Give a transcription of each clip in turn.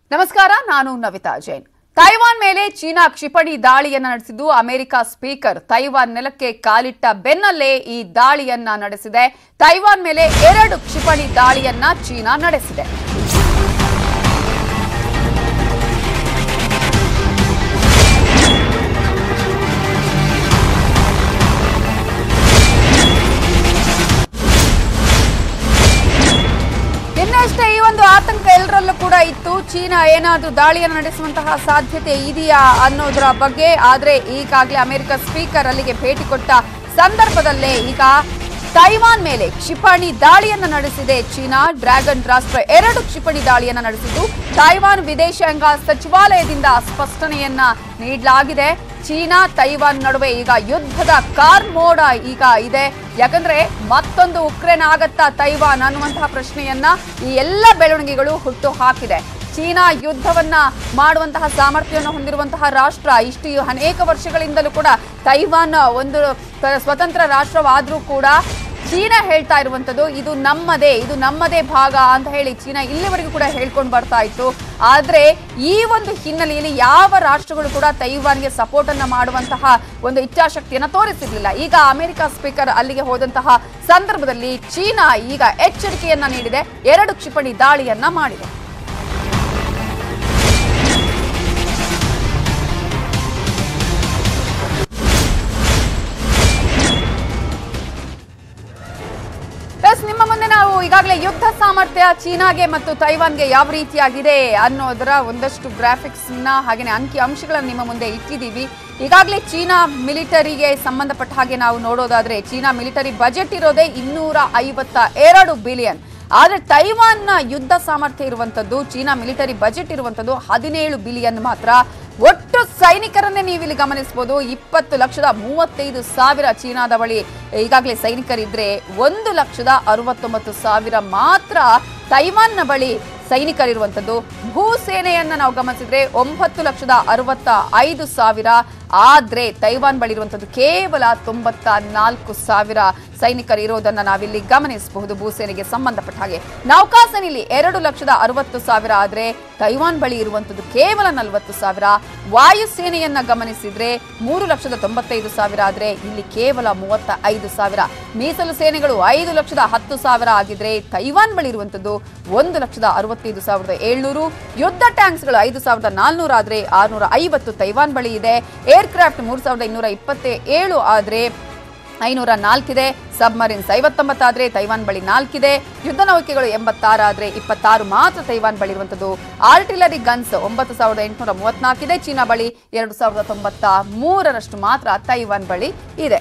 ನಮಸ್ಕಾರ ನಾನು ನವಿತಾ ಜೈನ್ ತೈವಾನ್ ಮೇಲೆ ಚೀನಾ ಕ್ಷಿಪಣಿ ದಾಳಿಯನ್ನ ನಡೆಸಿದ್ದು ಅಮೆರಿಕ ಸ್ಪೀಕರ್ ತೈವಾನ್ ನೆಲಕ್ಕೆ ಕಾಲಿಟ್ಟ ಬೆನ್ನಲ್ಲೇ ಈ ದಾಳಿಯನ್ನ ನಡೆಸಿದೆ ತೈವಾನ್ ಮೇಲೆ ಎರಡು ಕ್ಷಿಪಣಿ ದಾಳಿಯನ್ನ ಚೀನಾ ನಡೆಸಿದೆ ಇನ್ನಷ್ಟೇ ಈ ಒಂದು ಆತಂಕ ಎಲ್ಲರಲ್ಲೂ ಕೂಡ ಇತ್ತು ಚೀನಾ ಏನಾದ್ರೂ ದಾಳಿಯನ್ನು ನಡೆಸುವಂತಹ ಸಾಧ್ಯತೆ ಇದೆಯಾ ಅನ್ನೋದರ ಬಗ್ಗೆ ಆದ್ರೆ ಈಗಾಗಲೇ ಅಮೆರಿಕ ಸ್ಪೀಕರ್ ಅಲ್ಲಿಗೆ ಭೇಟಿ ಕೊಟ್ಟ ಸಂದರ್ಭದಲ್ಲೇ ಈಗ ತೈವಾನ್ ಮೇಲೆ ಕ್ಷಿಪಣಿ ದಾಳಿಯನ್ನ ನಡೆಸಿದೆ ಚೀನಾ ಡ್ರ್ಯಾಗನ್ ರಾಷ್ಟ್ರ ಎರಡು ಕ್ಷಿಪಣಿ ದಾಳಿಯನ್ನ ನಡೆಸಿದ್ದು ತೈವಾನ್ ವಿದೇಶಾಂಗ ಸಚಿವಾಲಯದಿಂದ ಸ್ಪಷ್ಟನೆಯನ್ನ ನೀಡಲಾಗಿದೆ ಚೀನಾ ತೈವಾನ್ ನಡುವೆ ಈಗ ಯುದ್ಧದ ಕಾರ್ ಮೋಡ ಈಗ ಇದೆ ಯಾಕಂದ್ರೆ ಮತ್ತೊಂದು ಉಕ್ರೇನ್ ಆಗತ್ತಾ ತೈವಾನ್ ಅನ್ನುವಂತಹ ಪ್ರಶ್ನೆಯನ್ನ ಈ ಎಲ್ಲ ಬೆಳವಣಿಗೆಗಳು ಹುಟ್ಟು ಹಾಕಿದೆ ಚೀನಾ ಯುದ್ಧವನ್ನ ಮಾಡುವಂತಹ ಸಾಮರ್ಥ್ಯವನ್ನು ಹೊಂದಿರುವಂತಹ ರಾಷ್ಟ್ರ ಇಷ್ಟು ಅನೇಕ ವರ್ಷಗಳಿಂದಲೂ ಕೂಡ ತೈವಾನ್ ಒಂದು ತ- ಸ್ವತಂತ್ರ ರಾಷ್ಟ್ರವಾದ್ರೂ ಕೂಡ ಚೀನಾ ಹೇಳ್ತಾ ಇರುವಂತದ್ದು ಇದು ನಮ್ಮದೇ ಇದು ನಮ್ಮದೇ ಭಾಗ ಅಂತ ಹೇಳಿ ಚೀನಾ ಇಲ್ಲಿವರೆಗೂ ಕೂಡ ಹೇಳ್ಕೊಂಡು ಬರ್ತಾ ಇತ್ತು ಆದ್ರೆ ಈ ಒಂದು ಹಿನ್ನೆಲೆಯಲ್ಲಿ ಯಾವ ರಾಷ್ಟ್ರಗಳು ಕೂಡ ತೈವಾನ್ಗೆ ಸಪೋರ್ಟ್ ಅನ್ನ ಮಾಡುವಂತಹ ಒಂದು ಇಚ್ಛಾಶಕ್ತಿಯನ್ನ ತೋರಿಸಿರ್ಲಿಲ್ಲ ಈಗ ಅಮೆರಿಕ ಸ್ಪೀಕರ್ ಅಲ್ಲಿಗೆ ಹೋದಂತಹ ಸಂದರ್ಭದಲ್ಲಿ ಚೀನಾ ಈಗ ಎಚ್ಚರಿಕೆಯನ್ನ ನೀಡಿದೆ ಎರಡು ಕ್ಷಿಪಣಿ ದಾಳಿಯನ್ನ ಮಾಡಿದೆ ಪ್ಲಸ್ ನಿಮ್ಮ ಮುಂದೆ ನಾವು ಈಗಾಗಲೇ ಯುದ್ಧ ಸಾಮರ್ಥ್ಯ ಚೀನಾಗೆ ಮತ್ತು ತೈವಾನ್ಗೆ ಯಾವ ರೀತಿಯಾಗಿದೆ ಅನ್ನೋದರ ಒಂದಷ್ಟು ಗ್ರಾಫಿಕ್ಸ್ ನ ಹಾಗೆಯೇ ಅಂಕಿ ಅಂಶಗಳನ್ನು ನಿಮ್ಮ ಮುಂದೆ ಇಟ್ಟಿದ್ದೀವಿ ಈಗಾಗಲೇ ಚೀನಾ ಮಿಲಿಟರಿಗೆ ಸಂಬಂಧಪಟ್ಟ ಹಾಗೆ ನಾವು ನೋಡೋದಾದ್ರೆ ಚೀನಾ ಮಿಲಿಟರಿ ಬಜೆಟ್ ಇರೋದೇ ಇನ್ನೂರ ಐವತ್ತ ಎರಡು ಬಿಲಿಯನ್ ಆದ್ರೆ ತೈವಾನ್ನ ಯುದ್ಧ ಸಾಮರ್ಥ್ಯ ಇರುವಂತದ್ದು ಚೀನಾ ಮಿಲಿಟರಿ ಬಜೆಟ್ ಇರುವಂತದ್ದು ಹದಿನೇಳು ಬಿಲಿಯನ್ ಮಾತ್ರ ಒಟ್ಟು ಸೈನಿಕರನ್ನೇ ನೀವು ಇಲ್ಲಿ ಗಮನಿಸಬಹುದು ಇಪ್ಪತ್ತು ಲಕ್ಷದ ಮೂವತ್ತೈದು ಸಾವಿರ ಚೀನಾದ ಬಳಿ ಈಗಾಗಲೇ ಸೈನಿಕರಿದ್ರೆ ಒಂದು ಲಕ್ಷದ ಅರವತ್ತೊಂಬತ್ತು ಸಾವಿರ ಮಾತ್ರ ತೈವಾನ್ನ ಬಳಿ ಸೈನಿಕರಿರುವಂಥದ್ದು ಭೂಸೇನೆಯನ್ನ ನಾವು ಗಮನಿಸಿದ್ರೆ ಒಂಬತ್ತು ಲಕ್ಷದ ಅರವತ್ತ ಐದು ಸಾವಿರ ಆದ್ರೆ ತೈವಾನ್ ಬಳಿ ಇರುವಂಥದ್ದು ಕೇವಲ ತೊಂಬತ್ತ ನಾಲ್ಕು ಸಾವಿರ ಸೈನಿಕರು ಇರೋದನ್ನ ನಾವಿಲ್ಲಿ ಗಮನಿಸಬಹುದು ಭೂಸೇನೆಗೆ ಸಂಬಂಧಪಟ್ಟ ಹಾಗೆ ನೌಕಾಸೇನೆಯಲ್ಲಿ ಎರಡು ಲಕ್ಷದ ಅರವತ್ತು ಸಾವಿರ ಆದ್ರೆ ತೈವಾನ್ ಬಳಿ ಇರುವಂಥದ್ದು ಕೇವಲ ನಲವತ್ತು ಸಾವಿರ ವಾಯುಸೇನೆಯನ್ನ ಗಮನಿಸಿದ್ರೆ ಮೂರು ಲಕ್ಷದ ತೊಂಬತ್ತೈದು ಸಾವಿರ ಆದ್ರೆ ಇಲ್ಲಿ ಕೇವಲ ಮೂವತ್ತ ಐದು ಸಾವಿರ ಮೀಸಲು ಸೇನೆಗಳು ಐದು ಲಕ್ಷದ ಹತ್ತು ಸಾವಿರ ಆಗಿದ್ರೆ ತೈವಾನ್ ಬಳಿ ಇರುವಂಥದ್ದು ಒಂದು ಲಕ್ಷದ ಅರವತ್ತೈದು ಸಾವಿರದ ಏಳ್ನೂರು ಯುದ್ಧ ಟ್ಯಾಂಕ್ಸ್ಗಳು ಐದು ಸಾವಿರದ ನಾಲ್ನೂರು ಆದ್ರೆ ಆರ್ನೂರ ಐವತ್ತು ತೈವಾನ್ ಬಳಿ ಇದೆ ಏರ್ಕ್ರಾಫ್ಟ್ ಮೂರು ಸಾವಿರದ ಇನ್ನೂರ ಇಪ್ಪತ್ತೇ ಏಳು ಆದ್ರೆ ಐನೂರ ನಾಲ್ಕಿದೆ ಸಬ್ಮರೀನ್ಸ್ ಐವತ್ತೊಂಬತ್ತಾದ್ರೆ ತೈವಾನ್ ಬಳಿ ನಾಲ್ಕಿದೆ ಯುದ್ಧ ನೌಕೆಗಳು ಎಂಬತ್ತಾರಾದ್ರೆ ಇಪ್ಪತ್ತಾರು ಮಾತ್ರ ತೈವಾನ್ ಬಳಿ ಇರುವಂಥದ್ದು ಆರ್ಟಿಲರಿ ಗನ್ಸ್ ಒಂಬತ್ತು ಸಾವಿರದ ಎಂಟುನೂರ ಮೂವತ್ನಾಲ್ಕಿದೆ ಚೀನಾ ಬಳಿ ಎರಡು ಸಾವಿರದ ತೊಂಬತ್ತ ಮೂರರಷ್ಟು ಮಾತ್ರ ತೈವಾನ್ ಬಳಿ ಇದೆ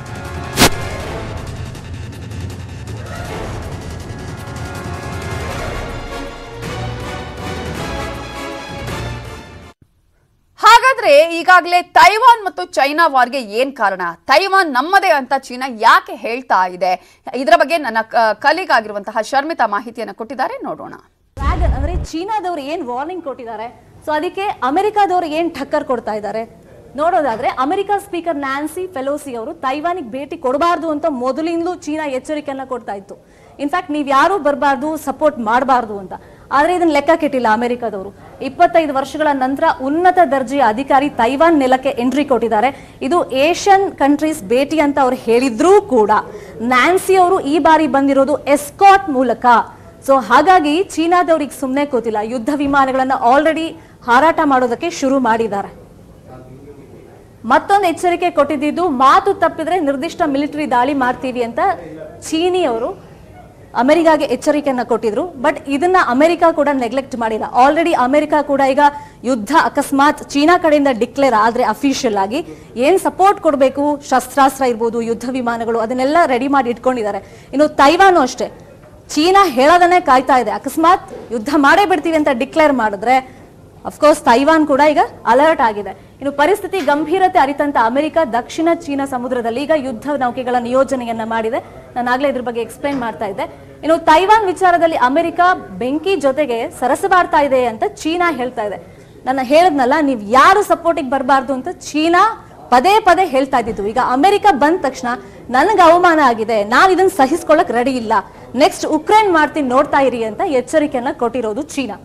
ಹಾಗಾದ್ರೆ ಈಗಾಗಲೇ ತೈವಾನ್ ಮತ್ತು ಚೈನಾ ವಾರ್ಗೆ ಏನ್ ಕಾರಣ ತೈವಾನ್ ನಮ್ಮದೇ ಅಂತ ಚೀನಾ ಯಾಕೆ ಹೇಳ್ತಾ ಇದೆ ಇದರ ಬಗ್ಗೆ ನನ್ನ ಕಲೀಗ್ ಆಗಿರುವಂತಹ ಶರ್ಮಿತಾ ಮಾಹಿತಿಯನ್ನು ಕೊಟ್ಟಿದ್ದಾರೆ ನೋಡೋಣ ಡ್ರ್ಯಾಗನ್ ಅಂದ್ರೆ ಚೀನಾದವ್ರು ಏನ್ ವಾರ್ನಿಂಗ್ ಕೊಟ್ಟಿದ್ದಾರೆ ಸೊ ಅದಕ್ಕೆ ಅಮೆರಿಕಾದವ್ರು ಏನ್ ಠಕ್ಕರ್ ಕೊಡ್ತಾ ಇದ್ದಾರೆ ನೋಡೋದಾದ್ರೆ ಅಮೆರಿಕ ಸ್ಪೀಕರ್ ನ್ಯಾನ್ಸಿ ಫೆಲೋಸಿ ಅವರು ತೈವಾನಿಗೆ ಭೇಟಿ ಕೊಡಬಾರ್ದು ಅಂತ ಮೊದಲಿಂದಲೂ ಚೀನಾ ಎಚ್ಚರಿಕೆಯನ್ನ ಕೊಡ್ತಾ ಇತ್ತು ಇನ್ಫ್ಯಾಕ್ಟ್ ನೀವು ಯಾರು ಬರಬಾರ್ದು ಸಪೋರ್ಟ್ ಮಾಡಬಾರ್ದು ಅಂತ ಆದ್ರೆ ಇದನ್ನ ಲೆಕ್ಕ ಕೆಟ್ಟಿಲ್ಲ ಅಮೆರಿಕದವರು ಇಪ್ಪತ್ತೈದು ವರ್ಷಗಳ ನಂತರ ಉನ್ನತ ದರ್ಜೆಯ ಅಧಿಕಾರಿ ತೈವಾನ್ ನೆಲಕ್ಕೆ ಎಂಟ್ರಿ ಕೊಟ್ಟಿದ್ದಾರೆ ಇದು ಏಷ್ಯನ್ ಕಂಟ್ರೀಸ್ ಭೇಟಿ ಅಂತ ಅವ್ರು ಹೇಳಿದ್ರೂ ಕೂಡ ನ್ಯಾನ್ಸಿ ಅವರು ಈ ಬಾರಿ ಬಂದಿರೋದು ಎಸ್ಕಾಟ್ ಮೂಲಕ ಸೊ ಹಾಗಾಗಿ ಚೀನಾದವ್ರಿಗೆ ಸುಮ್ಮನೆ ಕೂತಿಲ್ಲ ಯುದ್ಧ ವಿಮಾನಗಳನ್ನ ಆಲ್ರೆಡಿ ಹಾರಾಟ ಮಾಡೋದಕ್ಕೆ ಶುರು ಮಾಡಿದ್ದಾರೆ ಮತ್ತೊಂದು ಎಚ್ಚರಿಕೆ ಕೊಟ್ಟಿದ್ದು ಮಾತು ತಪ್ಪಿದ್ರೆ ನಿರ್ದಿಷ್ಟ ಮಿಲಿಟರಿ ದಾಳಿ ಮಾಡ್ತೀವಿ ಅಂತ ಚೀನಿಯವರು ಅಮೆರಿಕಾಗೆ ಎಚ್ಚರಿಕೆಯನ್ನ ಕೊಟ್ಟಿದ್ರು ಬಟ್ ಇದನ್ನ ಅಮೆರಿಕ ಕೂಡ ನೆಗ್ಲೆಕ್ಟ್ ಮಾಡಿಲ್ಲ ಆಲ್ರೆಡಿ ಅಮೆರಿಕ ಕೂಡ ಈಗ ಯುದ್ಧ ಅಕಸ್ಮಾತ್ ಚೀನಾ ಕಡೆಯಿಂದ ಡಿಕ್ಲೇರ್ ಆದ್ರೆ ಅಫಿಷಿಯಲ್ ಆಗಿ ಏನ್ ಸಪೋರ್ಟ್ ಕೊಡಬೇಕು ಶಸ್ತ್ರಾಸ್ತ್ರ ಇರ್ಬೋದು ಯುದ್ಧ ವಿಮಾನಗಳು ಅದನ್ನೆಲ್ಲ ರೆಡಿ ಮಾಡಿ ಇಟ್ಕೊಂಡಿದ್ದಾರೆ ಇನ್ನು ತೈವಾನು ಅಷ್ಟೇ ಚೀನಾ ಹೇಳೋದನ್ನೇ ಕಾಯ್ತಾ ಇದೆ ಅಕಸ್ಮಾತ್ ಯುದ್ಧ ಮಾಡೇ ಬಿಡ್ತೀವಿ ಅಂತ ಡಿಕ್ಲೇರ್ ಮಾಡಿದ್ರೆ ಅಫ್ಕೋರ್ಸ್ ತೈವಾನ್ ಕೂಡ ಈಗ ಅಲರ್ಟ್ ಆಗಿದೆ ಇನ್ನು ಪರಿಸ್ಥಿತಿ ಗಂಭೀರತೆ ಅರಿತಂತ ಅಮೆರಿಕ ದಕ್ಷಿಣ ಚೀನಾ ಸಮುದ್ರದಲ್ಲಿ ಈಗ ಯುದ್ಧ ನೌಕೆಗಳ ನಿಯೋಜನೆಯನ್ನ ಮಾಡಿದೆ ನಾನು ಆಗ್ಲೇ ಇದ್ರ ಬಗ್ಗೆ ಎಕ್ಸ್ಪ್ಲೈನ್ ಮಾಡ್ತಾ ಇದ್ದೆ ಇನ್ನು ತೈವಾನ್ ವಿಚಾರದಲ್ಲಿ ಅಮೆರಿಕ ಬೆಂಕಿ ಜೊತೆಗೆ ಸರಸಬಾಡ್ತಾ ಇದೆ ಅಂತ ಚೀನಾ ಹೇಳ್ತಾ ಇದೆ ನನ್ನ ಹೇಳದ್ನಲ್ಲ ನೀವು ಯಾರು ಸಪೋರ್ಟಿಗೆ ಬರಬಾರ್ದು ಅಂತ ಚೀನಾ ಪದೇ ಪದೇ ಹೇಳ್ತಾ ಇದ್ದಿದ್ದು ಈಗ ಅಮೆರಿಕ ಬಂದ ತಕ್ಷಣ ನನಗೆ ಅವಮಾನ ಆಗಿದೆ ನಾನು ಇದನ್ನ ಸಹಿಸ್ಕೊಳ್ಳಕ್ ರೆಡಿ ಇಲ್ಲ ನೆಕ್ಸ್ಟ್ ಉಕ್ರೇನ್ ಮಾಡ್ತೀನಿ ನೋಡ್ತಾ ಇರಿ ಅಂತ ಎಚ್ಚರಿಕೆಯನ್ನ ಕೊಟ್ಟಿರೋದು ಚೀನಾ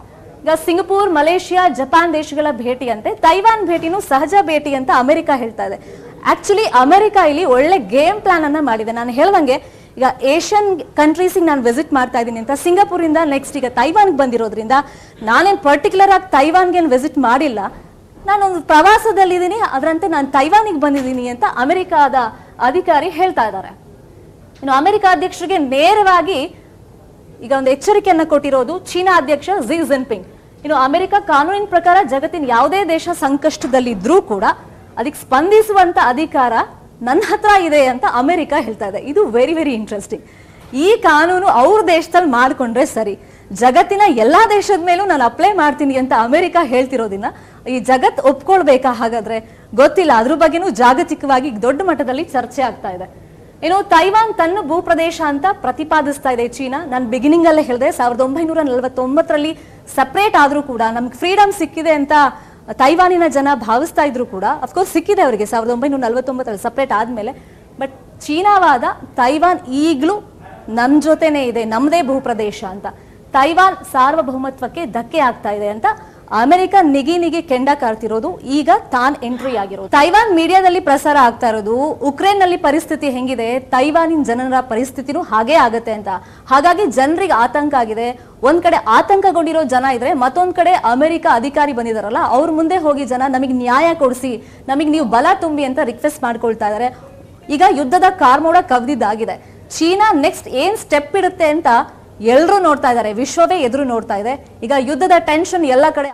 ಈಗ ಸಿಂಗಪೂರ್ ಮಲೇಷಿಯಾ ಜಪಾನ್ ದೇಶಗಳ ಭೇಟಿ ಅಂತೆ ತೈವಾನ್ ಭೇಟಿನೂ ಸಹಜ ಭೇಟಿ ಅಂತ ಅಮೆರಿಕ ಹೇಳ್ತಾ ಇದೆ ಆಕ್ಚುಲಿ ಅಮೆರಿಕ ಇಲ್ಲಿ ಒಳ್ಳೆ ಗೇಮ್ ಪ್ಲಾನ್ ಅನ್ನ ಮಾಡಿದೆ ನಾನು ಹೇಳ್ದಂಗೆ ಈಗ ಏಷ್ಯನ್ ಕಂಟ್ರೀಸಿಗೆ ನಾನು ವಿಸಿಟ್ ಮಾಡ್ತಾ ಇದ್ದೀನಿ ಅಂತ ಸಿಂಗಪುರಿಂದ ನೆಕ್ಸ್ಟ್ ಈಗ ತೈವಾನ್ಗೆ ಬಂದಿರೋದ್ರಿಂದ ನಾನೇನು ಪರ್ಟಿಕ್ಯುಲರ್ ಆಗಿ ತೈವಾನ್ಗೆ ಏನು ವಿಸಿಟ್ ಮಾಡಿಲ್ಲ ನಾನೊಂದು ಪ್ರವಾಸದಲ್ಲಿದ್ದೀನಿ ಅದರಂತೆ ನಾನು ತೈವಾನಿಗೆ ಬಂದಿದ್ದೀನಿ ಅಂತ ಅಮೆರಿಕಾದ ಅಧಿಕಾರಿ ಹೇಳ್ತಾ ಇದ್ದಾರೆ ಇನ್ನು ಅಮೆರಿಕ ಅಧ್ಯಕ್ಷರಿಗೆ ನೇರವಾಗಿ ಈಗ ಒಂದು ಎಚ್ಚರಿಕೆಯನ್ನ ಕೊಟ್ಟಿರೋದು ಚೀನಾ ಅಧ್ಯಕ್ಷ ಝಿ ಜಿನ್ಪಿಂಗ್ ಇನ್ನು ಅಮೆರಿಕ ಕಾನೂನಿನ ಪ್ರಕಾರ ಜಗತ್ತಿನ ಯಾವುದೇ ದೇಶ ಸಂಕಷ್ಟದಲ್ಲಿದ್ರೂ ಕೂಡ ಅದಕ್ಕೆ ಸ್ಪಂದಿಸುವಂತ ಅಧಿಕಾರ ನನ್ನ ಹತ್ರ ಇದೆ ಅಂತ ಅಮೆರಿಕ ಹೇಳ್ತಾ ಇದೆ ಇದು ವೆರಿ ವೆರಿ ಇಂಟ್ರೆಸ್ಟಿಂಗ್ ಈ ಕಾನೂನು ಅವ್ರ ದೇಶದಲ್ಲಿ ಮಾಡ್ಕೊಂಡ್ರೆ ಸರಿ ಜಗತ್ತಿನ ಎಲ್ಲಾ ದೇಶದ ಮೇಲೂ ನಾನು ಅಪ್ಲೈ ಮಾಡ್ತೀನಿ ಅಂತ ಅಮೆರಿಕ ಹೇಳ್ತಿರೋದಿನ ಈ ಜಗತ್ ಒಪ್ಕೊಳ್ಬೇಕಾ ಹಾಗಾದ್ರೆ ಗೊತ್ತಿಲ್ಲ ಅದ್ರ ಬಗ್ಗೆನೂ ಜಾಗತಿಕವಾಗಿ ದೊಡ್ಡ ಮಟ್ಟದಲ್ಲಿ ಚರ್ಚೆ ಆಗ್ತಾ ಇದೆ ಏನು ತೈವಾನ್ ತನ್ನ ಭೂಪ್ರದೇಶ ಅಂತ ಪ್ರತಿಪಾದಿಸ್ತಾ ಇದೆ ಚೀನಾ ನಾನು ಬಿಗಿನಿಂಗ್ ಅಲ್ಲೇ ಹೇಳಿದೆ ಸಾವಿರದ ಒಂಬೈನೂರ ನಲವತ್ತೊಂಬತ್ತರಲ್ಲಿ ಸಪರೇಟ್ ಆದ್ರೂ ಕೂಡ ನಮ್ಗೆ ಫ್ರೀಡಮ್ ಸಿಕ್ಕಿದೆ ಅಂತ ತೈವಾನಿನ ಜನ ಭಾವಿಸ್ತಾ ಇದ್ರು ಕೂಡ ಅಫ್ಕೋರ್ಸ್ ಸಿಕ್ಕಿದೆ ಅವರಿಗೆ ಸಾವಿರದ ಒಂಬೈನೂರ ನಲವತ್ತೊಂಬತ್ತರಲ್ಲಿ ಸಪರೇಟ್ ಆದ್ಮೇಲೆ ಬಟ್ ಚೀನಾವಾದ ತೈವಾನ್ ಈಗಲೂ ನಮ್ ಜೊತೆನೇ ಇದೆ ನಮ್ದೇ ಭೂಪ್ರದೇಶ ಅಂತ ತೈವಾನ್ ಸಾರ್ವಭೌಮತ್ವಕ್ಕೆ ಧಕ್ಕೆ ಆಗ್ತಾ ಇದೆ ಅಂತ ಅಮೆರಿಕ ನಿಗಿ ನಿಗಿ ಕೆಂಡ ಕಾರ್ತಿರೋದು ಈಗ ತಾನ್ ಎಂಟ್ರಿ ಆಗಿರೋದು ತೈವಾನ್ ಮೀಡಿಯಾದಲ್ಲಿ ಪ್ರಸಾರ ಆಗ್ತಾ ಇರೋದು ಉಕ್ರೇನ್ ನಲ್ಲಿ ಪರಿಸ್ಥಿತಿ ಹೆಂಗಿದೆ ತೈವಾನಿನ ಜನರ ಪರಿಸ್ಥಿತಿನೂ ಹಾಗೇ ಆಗತ್ತೆ ಅಂತ ಹಾಗಾಗಿ ಜನರಿಗೆ ಆತಂಕ ಆಗಿದೆ ಒಂದ್ ಕಡೆ ಆತಂಕಗೊಂಡಿರೋ ಜನ ಇದ್ರೆ ಮತ್ತೊಂದ್ ಕಡೆ ಅಮೆರಿಕ ಅಧಿಕಾರಿ ಬಂದಿದಾರಲ್ಲ ಅವ್ರ ಮುಂದೆ ಹೋಗಿ ಜನ ನಮಗೆ ನ್ಯಾಯ ಕೊಡಿಸಿ ನಮಗೆ ನೀವು ಬಲ ತುಂಬಿ ಅಂತ ರಿಕ್ವೆಸ್ಟ್ ಮಾಡ್ಕೊಳ್ತಾ ಇದಾರೆ ಈಗ ಯುದ್ಧದ ಕಾರ್ಮೋಡ ಕವ್ದಿದ್ದಾಗಿದೆ ಚೀನಾ ನೆಕ್ಸ್ಟ್ ಏನ್ ಸ್ಟೆಪ್ ಇಡುತ್ತೆ ಅಂತ ಎಲ್ಲರೂ ನೋಡ್ತಾ ಇದ್ದಾರೆ ವಿಶ್ವವೇ ಎದುರು ನೋಡ್ತಾ ಇದೆ ಈಗ ಯುದ್ಧದ ಟೆನ್ಷನ್ ಎಲ್ಲ ಕಡೆ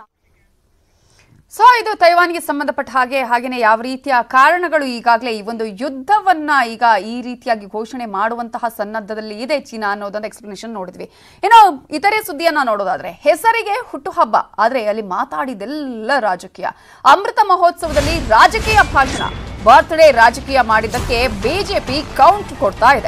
ಸೊ ಇದು ತೈವಾನ್ಗೆ ಸಂಬಂಧಪಟ್ಟ ಹಾಗೆ ಹಾಗೇನೆ ಯಾವ ರೀತಿಯ ಕಾರಣಗಳು ಈಗಾಗಲೇ ಈ ಒಂದು ಯುದ್ಧವನ್ನ ಈಗ ಈ ರೀತಿಯಾಗಿ ಘೋಷಣೆ ಮಾಡುವಂತಹ ಸನ್ನದ್ಧದಲ್ಲಿ ಇದೆ ಚೀನಾ ಅನ್ನೋದೊಂದು ಎಕ್ಸ್ಪ್ಲನೇಷನ್ ನೋಡಿದ್ವಿ ಇನ್ನು ಇತರೆ ಸುದ್ದಿಯನ್ನ ನೋಡೋದಾದ್ರೆ ಹೆಸರಿಗೆ ಹುಟ್ಟುಹಬ್ಬ ಆದ್ರೆ ಅಲ್ಲಿ ಮಾತಾಡಿದೆಲ್ಲ ರಾಜಕೀಯ ಅಮೃತ ಮಹೋತ್ಸವದಲ್ಲಿ ರಾಜಕೀಯ ಭಾಷಣ ಬರ್ತ್ಡೇ ರಾಜಕೀಯ ಮಾಡಿದ್ದಕ್ಕೆ ಬಿಜೆಪಿ ಕೌಂಟ್ ಕೊಡ್ತಾ ಇದೆ